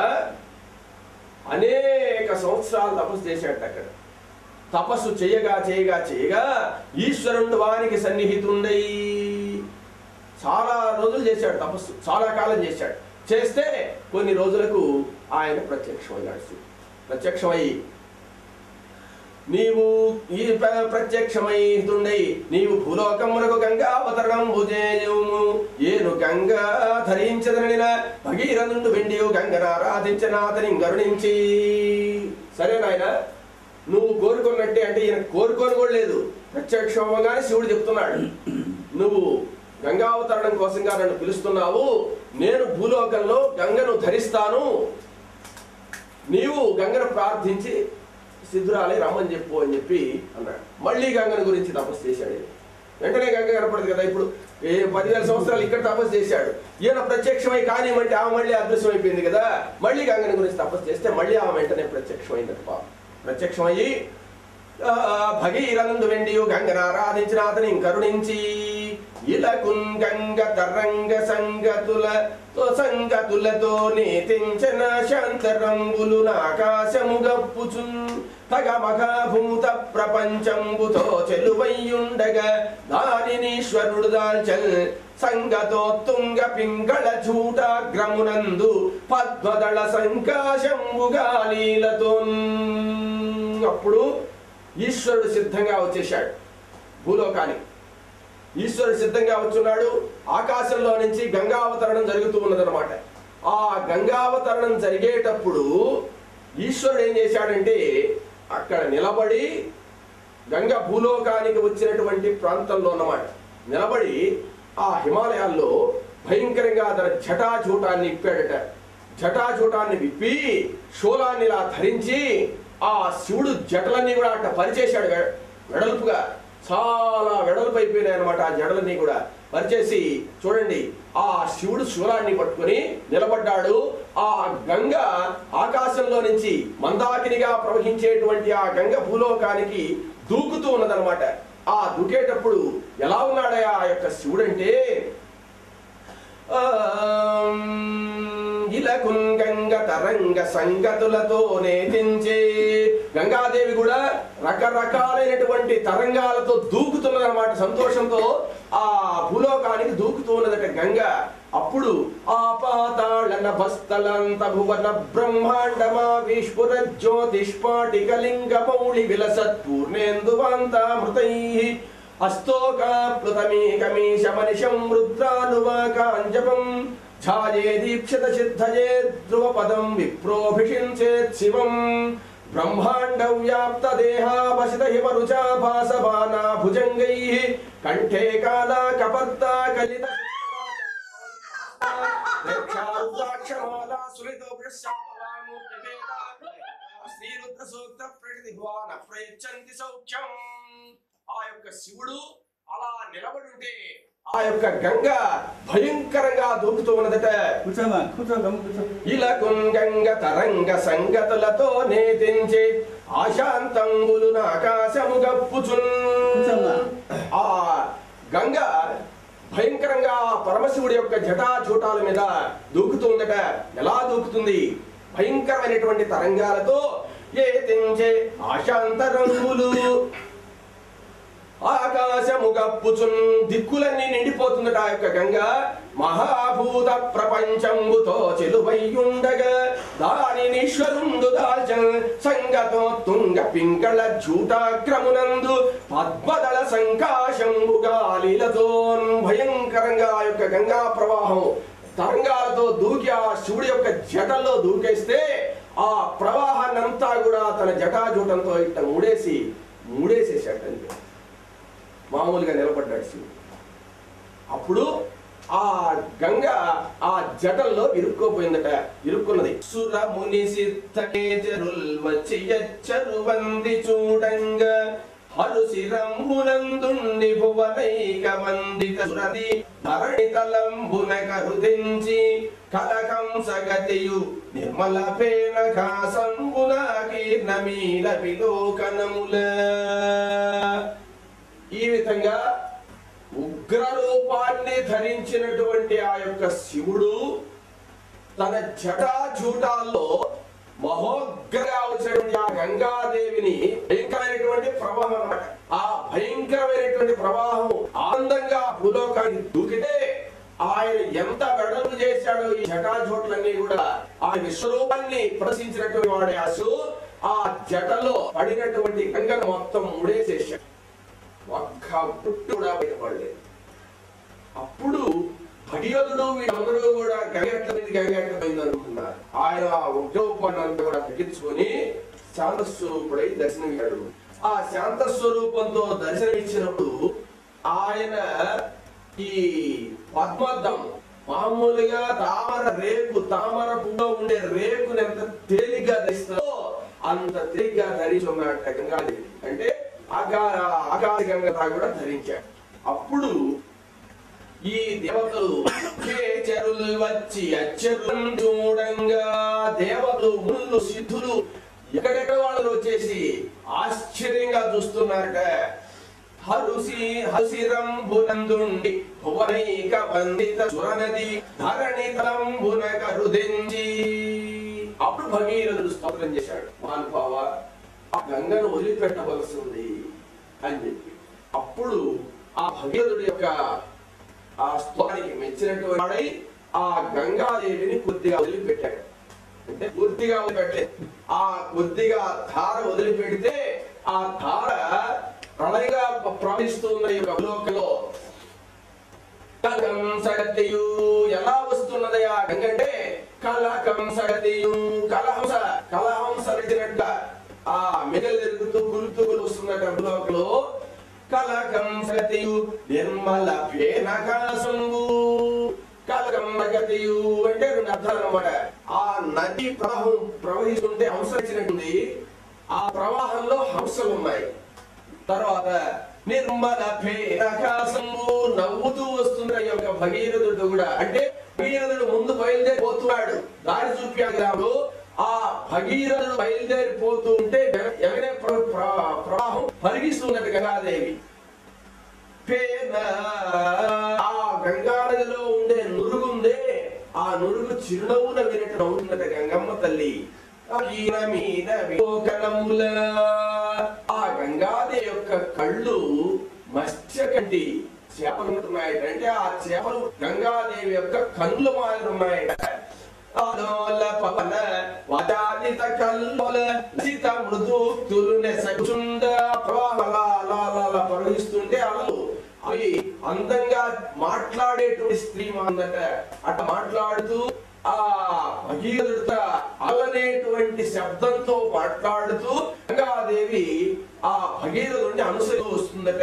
అనేక సంవత్సరాలు తపస్సు చేశాడు అక్కడ తపస్సు చేయగా చేయగా చేయగా ఈశ్వరుడు వానికి సన్నిహితుండై చాలా రోజులు చేశాడు తపస్సు చాలా కాలం చేశాడు చేస్తే కొన్ని రోజులకు ఆయన ప్రత్యక్షమయ్యాడు శివుడు. ప్రత్యక్షమై నీవు ఈ ప్ర- ప్రత్యక్షమై తుండై నీవు భూలోకమునకు గంగా అవతరణం భుజేయము ఏను గంగా ధరించదనిన భగీరథుండు వెండి గంగన ఆరాధించిన అతని గరుణించి సరే నాయన నువ్వు కోరుకున్నట్టే అంటే ఈయన కోరుకోని కూడా లేదు ప్రత్యక్షమగానే శివుడు చెప్తున్నాడు నువ్వు గంగావతరణం కోసంగా నన్ను పిలుస్తున్నావు నేను భూలోకంలో గంగను ధరిస్తాను నీవు గంగను ప్రార్థించి సిద్ధురాలే రమ్మని చెప్పు అని చెప్పి అన్నాడు మళ్ళీ గంగను గురించి తపస్సు చేశాడు ఈయన. వెంటనే గంగ కనపడదు కదా ఇప్పుడు ఏ పదివేల సంవత్సరాలు ఇక్కడ తపస్సు చేశాడు ఈయన ప్రత్యక్షమై కానివ్వంటే ఆమె మళ్ళీ అదృశ్యం అయిపోయింది కదా మళ్ళీ గంగని గురించి తపస్సు చేస్తే మళ్ళీ ఆమె వెంటనే ప్రత్యక్షమైందట పాపం ప్రత్యక్షమయ్యి ఆ, భగీరథుండు వెండియు గంగను ఆరాధించిన అతని కరుణించి ఇలకున్ గంగ తరంగ సంగతుల తో సంగతులతో నేతించిన శాంతరంగులు ఆకాశము గప్పుచున్ తగమగ భూత ప్రపంచంబుతో చెలువయ్యుండగా దానినీశ్వరుడు దాల్చల్ సంగతోత్తుంగ పింగళ చూటాగ్రమునందు పద్మదళ సంకాశంబుగా లీలతో అప్పుడు ఈశ్వరుడు సిద్ధంగా వచ్చేశాడు భూలోకానికి ఈశ్వరుడు సిద్ధంగా వచ్చున్నాడు ఆకాశంలో నుంచి గంగావతరణం జరుగుతూ ఉన్నదన్నమాట ఆ గంగావతరణం జరిగేటప్పుడు ఈశ్వరుడు ఏం చేశాడంటే అక్కడ నిలబడి గంగ భూలోకానికి వచ్చినటువంటి ప్రాంతంలో అన్నమాట నిలబడి ఆ హిమాలయాల్లో భయంకరంగా తన జటాజూటాన్ని ఇప్పాడట జటాజూటాన్ని విప్పి శూలాన్ని ఇలా ధరించి ఆ శివుడు జటలన్నీ కూడా అట్ట పరిచేశాడు వె- వెడల్పుగా చాలా వెడల్పు అయిపోయినాయి అనమాట ఆ జడలన్నీ కూడా పరిచేసి చూడండి ఆ శివుడు శూలాన్ని పట్టుకొని నిలబడ్డాడు ఆ గంగ ఆకాశంలో నుంచి మందాకినిగా ప్రవహించేటువంటి ఆ గంగ భూలోకానికి దూకుతూ ఉన్నదన్నమాట ఆ దూకేటప్పుడు ఎలా ఉన్నాడయా ఆ యొక్క శివుడంటే ఇలకున్ గంగ తరంగ సంగతులతో నేతించే గంగాదేవి కూడా రకరకాలైనటువంటి తరంగాలతో దూకుతున్నదన్నమాట సంతోషంతో ఆ భూలోకానికి దూకుతూ ఉన్నదట గంగ అప్పుడు ఆ పాతాళన భస్తలంత భువన బ్రహ్మాండమా విష్పుర జ్యోతిష్పాటికలింగ మౌళి విలసత్ పూర్ణేందువాంతామృతై అస్తోకాప్లుతమేకమీశ మనిషం రుద్రానువాకాంజపం ఛాయే దీక్షిత సిద్ధయే ధ్రువపదం విప్రోభిషించేత్ శివం బ్రహ్మాండ వ్యాప్త దేహావసిత హిమరుచా భాసమానా భుజంగై కంఠే కాలా కపర్తా కలిత శ్రీరుద్ర సూక్త ప్రతిభాన ప్రయచ్చంతి సౌఖ్యం ఆ యొక్క శివుడు అలా నిలబడి ఉంటే ఆ యొక్క గంగ భయంకరంగా దూకుతూ ఉన్నదట
కూర్చోమా కూర్చో గమ్ము కూర్చో
ఇలకున్ గంగ తరంగ సంగతులతో నేతించే ఆశాంతంబులు ఆకాశము గప్పుచున్
కూర్చోమ్మా.
ఆ గంగ భయంకరంగా ఆ పరమశివుడి యొక్క జటాజూటాల మీద దూకుతూ ఉందట ఎలా దూకుతుంది భయంకరమైనటువంటి తరంగాలతో ఏతించే ఆశాంతరంగులు ఆకాశము గప్పుచున్ దిక్కులన్నీ నిండిపోతుందట ఆ యొక్క గంగ మహాభూత ప్రపంచంబుతో చెలువయ్యుండగా దానినీశ్వరుండు దాల్చన్ సంగతో తుంగ పింగళ జూటాగ్రమునందు పద్మదళ సంకాశంబుగా లీలతో భయంకరంగా ఆ యొక్క గంగా ప్రవాహం తరంగాలతో దూకి ఆ శివుడి యొక్క జటల్లో దూకేస్తే ఆ ప్రవాహాన్నంతా కూడా తన జటాజూటంతో ఇట్ట మూడేసి మూడేసేసాడు అంతే మామూలుగా నిలబడ్డాడు శివుడు అప్పుడు ఆ గంగ ఆ జటల్లో ఇరుక్కోపోయిందట ఇరుక్కున్నది సుర ముని సిద్ధకేచరుల్ వచ్చి ఎచ్చరు వంది చూడంగా హరుశిరంబునందుండి భువనైక వందిత సురది ధరణి తలంబున కరుదించి కలకంసగతియు నిర్మల పేన కాసంబున కీర్ణమీల విలోకనముల ఈ విధంగా ఉగ్ర రూపాన్ని ధరించినటువంటి ఆ యొక్క శివుడు తన జటాజూటాల్లో మహోగ్రగా వచ్చినటువంటి ఆ గంగాదేవిని భయంకరమైనటువంటి ప్రవాహం అన్నమాట ఆ భయంకరమైనటువంటి ప్రవాహం ఆనందంగా భూలోకానికి దూకితే ఆయన ఎంత వెడలు చేశాడో ఈ జటాజోట్లన్నీ కూడా ఆ విశ్వరూపాన్ని ప్రదర్శించినటువంటి వాడే అసు ఆ జటలో పడినటువంటి గంగను మొత్తం ముడేసేసాడు ఒక్క పుట్టు కూడా బయటపడలేదు అప్పుడు భగీరథుడు వీళ్ళందరూ కూడా గంగెట్ల మీద గంగెట్ల పోయింది అనుకున్నారు ఆయన ఆ ఉగ్రూపాన్ని కూడా తగ్గించుకొని శాంత స్వరూపుడై దర్శనమిచ్చాడు ఆ శాంత స్వరూపంతో దర్శనమిచ్చినప్పుడు ఆయన ఈ పద్మద్దం మామూలుగా తామర రేకు తామర పువ్వులో ఉండే రేకుని ఎంత తేలిగ్గా ధరిస్తారో అంత తేలిగ్గా ధరించి ఉన్నట్ట గంగాదేవి అంటే ఆకార ఆకాశ గంగతా కూడా ధరించాడు అప్పుడు ఈ దేవతలు చెరులు వచ్చి అచ్చరులు చూడంగా దేవతలు ముళ్ళు సిద్ధులు ఎక్కడెక్కడ వాళ్ళు వచ్చేసి ఆశ్చర్యంగా చూస్తున్నారట హరుసి హసిరంబునందుండి భువనైక వందిత సురనది ధరణి తలంబున కరుదించి అప్పుడు భగీరథుడు స్తోత్రం చేశాడు మానుభావ ఆ గంగను వదిలిపెట్టవలసింది అని చెప్పి అప్పుడు ఆ భగీరథుడి యొక్క ఆ స్తోత్రానికి మెచ్చినటువంటి వాడై ఆ గంగాదేవిని కొద్దిగా వదిలిపెట్టాడు అంటే పూర్తిగా వదిలిపెట్టలేదు ఆ కొద్దిగా ధార వదిలిపెడితే ఆ ధార ప్రళయగా ప్రవహిస్తున్న ఈ యొక్క లోకంలో కలకం సగతియు ఎలా వస్తున్నది ఆ గంగంటే కలకం సగతియు కలహంస కలహంస నడిచినట్ట ఆ మెగలు తిరుగుతూ గురుతుగులు వస్తున్నట్ట లోకంలో కలకం సగతియు నిర్మల ఫేనకాసంబు కలకం నగతియు అంటే రెండు అర్థాలు అన్నమాట ఆ నది ప్రవాహం ప్రవహిస్తుంటే హంస వచ్చినట్టుంది ఆ ప్రవాహంలో హంసలు ఉన్నాయి తర్వాత నిర్మల ఫేనకాసంబు నవ్వుతూ వస్తున్న ఈ యొక్క భగీరథుడు కూడా అంటే భగీరథుడు ముందు బయలుదేరి పోతున్నాడు దారి చూపాడు ఆ భగీరథుడు బయలుదేరి పోతూ ఉంటే ఎవరే ప్రవాహం పరిగిస్తున్నట్టు గంగాదేవి పేన ఆ గంగా నదిలో ఉండే నురుగు ఉందే ఆ నురుగు చిరునవ్వున వినట్టు నవ్వుతున్నట గంగమ్మ తల్లి ఈయన మీద విలోకనముల ఆ గంగాదేవి యొక్క కళ్ళు మత్స్య కంటి చేపలు ఉంటున్నాయట అంటే ఆ చేపలు గంగాదేవి యొక్క కళ్ళు మారున్నాయట ఆలోల పవన వదాలిత కల్లోల సీత మృదుక్తులు నెసగుచుండ ప్రవాహలాల ప్రవహిస్తుంటే అలలు అవి అందంగా మాట్లాడేటువంటి స్త్రీ మాందట అట్లా మాట్లాడుతూ ఆ భగీరథుడిత అలనేటువంటి శబ్దంతో మాట్లాడుతూ గంగాదేవి ఆ భగీరథుడిని అనుసరిస్తూ వస్తుందట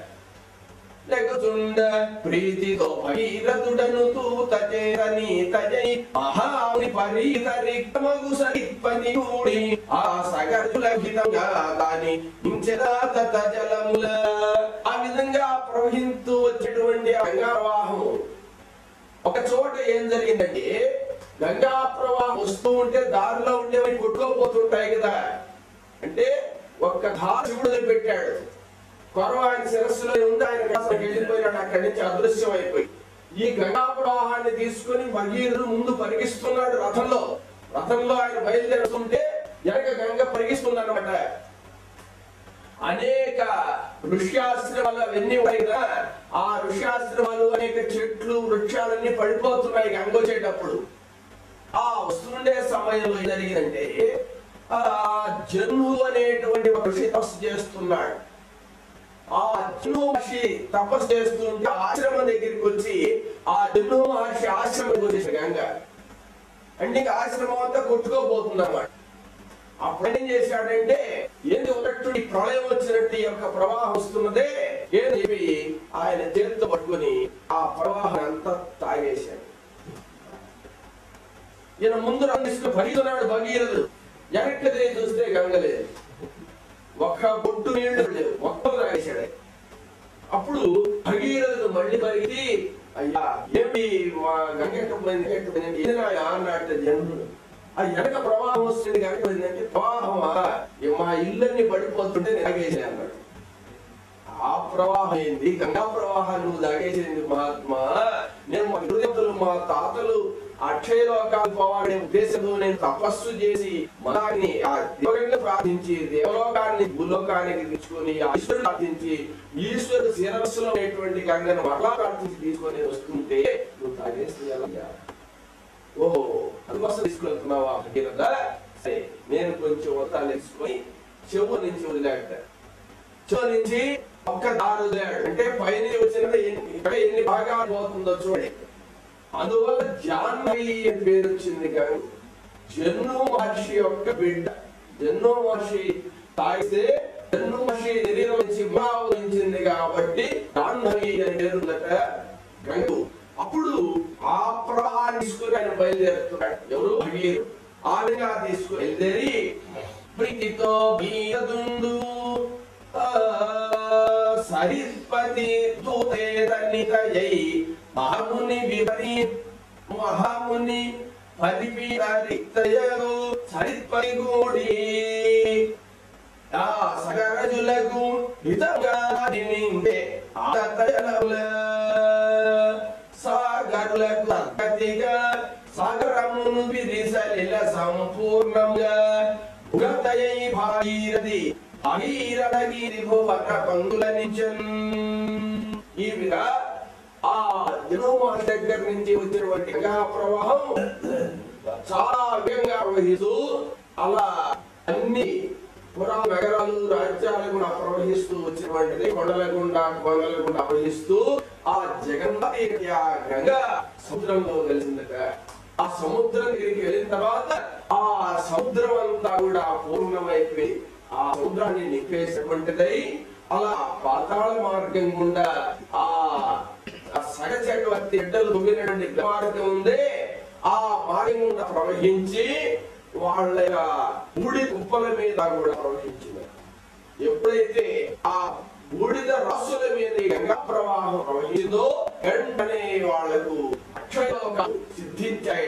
లెగచుండ ప్రీతితో భగీరథుడను తూత చేరని తజై మహాముని పరీతరిక్తమగు సరిపని కూడి ఆ సగరుల హితంగా దాని ఇంచెదాత జలముల ఆ విధంగా ప్రవహిస్తూ వచ్చేటువంటి ఆ గంగా ప్రవాహం ఒక చోట ఏం జరిగిందంటే గంగా ప్రవాహం వస్తూ ఉంటే దారిలో ఉండేవి కొట్టుకోపోతుంటాయి కదా అంటే ఒక్క ధార శివుడు పెట్టాడు కొరవ ఆయన శిరస్సులో ఉంది ఆయన కాస్త వెళ్ళిపోయినాడు అక్కడి నుంచి అదృశ్యం అయిపోయి ఈ గంగా ప్రవాహాన్ని తీసుకుని భగీరథుడు ముందు పరిగిస్తున్నాడు రథంలో రథంలో ఆయన బయలుదేరుతుంటే వెనక గంగ పరిగిస్తుందన్నమాట అనేక ఋష్యాశ్రమాలు అవన్నీ ఉన్నాయి కదా ఆ ఋష్యాశ్రమాలు అనేక చెట్లు వృక్షాలన్నీ పడిపోతున్నాయి గంగ వచ్చేటప్పుడు ఆ వస్తుండే సమయంలో ఏం జరిగిందంటే ఆ జన్ము అనేటువంటి ఒక ఋషి తపస్సు చేస్తున్నాడు ఆ జన్ము మహర్షి తపస్సు చేస్తుంటే ఆశ్రమం దగ్గరికి వచ్చి ఆ జన్ము మహర్షి ఆశ్రమం వచ్చేసి గంగ అంటే ఇంకా ఆశ్రమం అంతా కొట్టుకోబోతుంది అన్నమాట అప్పుడు ఏం చేశాడంటే ఏంది ఉన్నట్టు ఈ ప్రళయం వచ్చినట్టు ఈ యొక్క ప్రవాహం వస్తున్నదే ఏం చెప్పి ఆయన చేతితో పట్టుకొని ఆ ప్రవాహం అంతా తాగేశాడు ఈయన ముందు రంగిస్తూ భగీరథుడు భగీరథుడు వెనక్కి తిరిగి చూస్తే గంగ లేదు ఒక్క బొట్టు నీళ్లు లేవు మొత్తం తాగేశాడు అప్పుడు భగీరథుడు మళ్ళీ పరిగి అయ్యా ఏమి గంగెట్టపోయింది గంగెట్టపోయింది ఇది నా అన్నట్టు జనుడు ఆ వెనక ప్రవాహం వస్తుంది కనుక ఏంటంటే ప్రవాహమా ఏ మా ఇల్లన్నీ పడిపోతుంటే నేను తాగేసాను అన్నాడు ఆ ప్రవాహం ఏంది గంగా ప్రవాహాన్ని నువ్వు తాగేసింది మహాత్మా నేను మా గురుదేవతలు మా తాతలు అక్షయ లోకాలు పోవాలనే ఉద్దేశంతో నేను తపస్సు చేసి మనాన్ని ఆ దేవగంగా ప్రార్థించి దేవలోకాన్ని భూలోకానికి తెచ్చుకొని ఆ ఈశ్వరుడు ప్రార్థించి ఈశ్వరుడు శిరస్సులో ఉన్నటువంటి గంగను మరలా ప్రార్థించి తీసుకొని వస్తుంటే నువ్వు తాగేస్తే ఎలాగా? ఓహో అందుకోసం తీసుకెళ్తున్నావా భగీరథ సరే, నేను కొంచెం వతాలు వేసుకొని చెవు నుంచి వదిలాట చెవు నుంచి ఒక్క దారు వదిలాడు అంటే పైన వచ్చిన ఇక్కడ ఎన్ని భాగాలు పోతుందో చూడండి అందువల్ల జాహ్నవి అని పేరు వచ్చింది కానీ జన్ను మహర్షి యొక్క బిడ్డ జన్ను మహర్షి తాగితే జన్ను మహర్షి శరీరం నుంచి ఉద్భవించింది కాబట్టి జాహ్నవి అని పేరుందట గంగు అప్పుడు ఆ ప్రవాహాన్ని తీసుకుని ఆయన బయలుదేరుతున్నాడు ఎవరు భగీరు ఆ విధంగా తీసుకుని బయలుదేరి ప్రీతితో భీయదుండు ఆ, సరిపతి దూతే తన్నితయై మహాముని విపరి మహాముని పరిపితయగు సరిపతి గూడి ఆ సగరజులకు హితంగా నిండే ఆతయలముల సాగరులకు అర్హతిగా సాగరమును విరిసలిల సంపూర్ణంగా ఉగతయై భాగీరథి భాగీరథగిరి భువన పంగుల నిజం ఈ విధంగా ఆ జనోమాల దగ్గర నుంచి వచ్చినటువంటి గంగా ప్రవాహం చాలా వేగంగా ప్రవహిస్తూ అలా అన్ని పురా నగరాలు రాజ్యాలు కూడా ప్రవహిస్తూ వచ్చినటువంటిది కొండల గుండా కొండల గుండా ప్రవహిస్తూ ఆ జగన్నాథి ఆ గంగా సముద్రంలో కలిసిందట ఆ సముద్రం దగ్గరికి వెళ్ళిన తర్వాత ఆ సముద్రం అంతా కూడా పూర్ణమైపోయి ఆ సముద్రాన్ని నింపేసినటువంటిదై అలా పాతాళ మార్గం గుండా ఆ ఆ సగచక్రవర్తి బిడ్డలు తొమ్మినటువంటి మార్గం ఉందే ఆ మార్గం గుండా ప్రవహించి వాళ్ళ ఊడి కుప్పల మీద కూడా ప్రవహించింది ఎప్పుడైతే ఆ బూడిద రాసుల మీద ఈ గంగా ప్రవాహం ప్రవహించిందో వెంటనే వాళ్లకు అక్షయోగాలు సిద్ధించాయి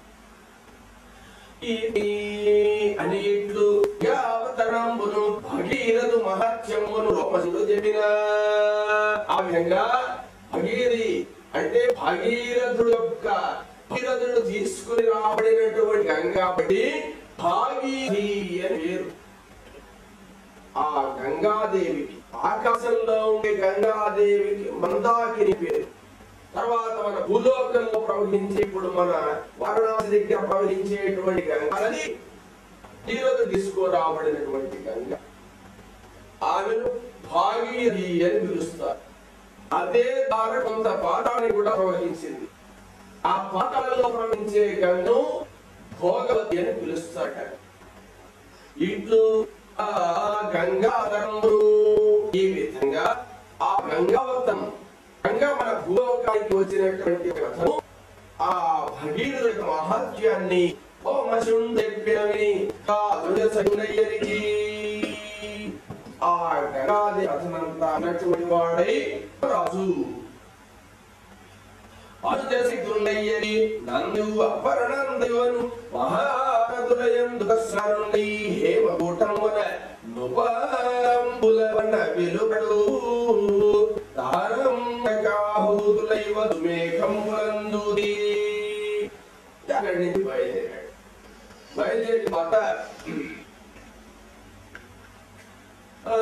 ఇది అనేట్లు అవతరంబును భగీరథు మహత్యమును రోమసుడు చెప్పిన ఆ విధంగా భగీరి అంటే భగీరథుడు యొక్క భగీరథుడు తీసుకుని రాబడినటువంటి గంగాపడి భాగీరి అని పేరు ఆ గంగాదేవికి ఆకాశంలో ఉండే గంగాదేవికి మందాకిని పేరు తర్వాత మన భూలోకంలో ప్రవహించే ఇప్పుడు మన వారణాసి దగ్గర ప్రవహించేటువంటి గంగా నది ఈరోజు తీసుకురాబడినటువంటి గంగ ఆమెను భాగీరి అని పిలుస్తారు అదే ద్వారా కొంత పాఠాన్ని కూడా ప్రవహించింది ఆ పాఠాలలో ప్రవహించే గంగను భోగవతి అని పిలుస్తాట ఇట్లు ఆ గంగాధరములు ఈ విధంగా ఆ గంగావతం గంగా మన భూలోకానికి వచ్చినటువంటి కథను ఆ భగీరథుడి యొక్క మహత్యాన్ని ఓ మశుం చెప్పినవి ఆ దుర్గసగునయ్యరికి ఆ గంగాది కథనంతా అన్నటువంటి వాడై రాజు అనుజసితులయ్యని నందు అపరణందువను మహానదులయందు కస్సారుండై హేమకూటమున నుపాంబులవన విలుబడు తారంగకాహూతులైవ సుమేఘంబులందుది అక్కడి నుంచి బయలుదేరాడు బయలుదేరి మాట ఆ,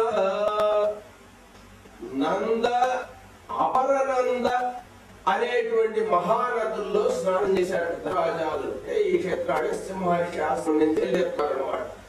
నంద అపరనంద అనేటువంటి మహానదుల్లో స్నానం చేశాడు రాజాలు అంటే ఈ క్షేత్రానికి సింహర్షి ఆశ్రమం నుంచి వెళ్ళేస్తారు అనమాట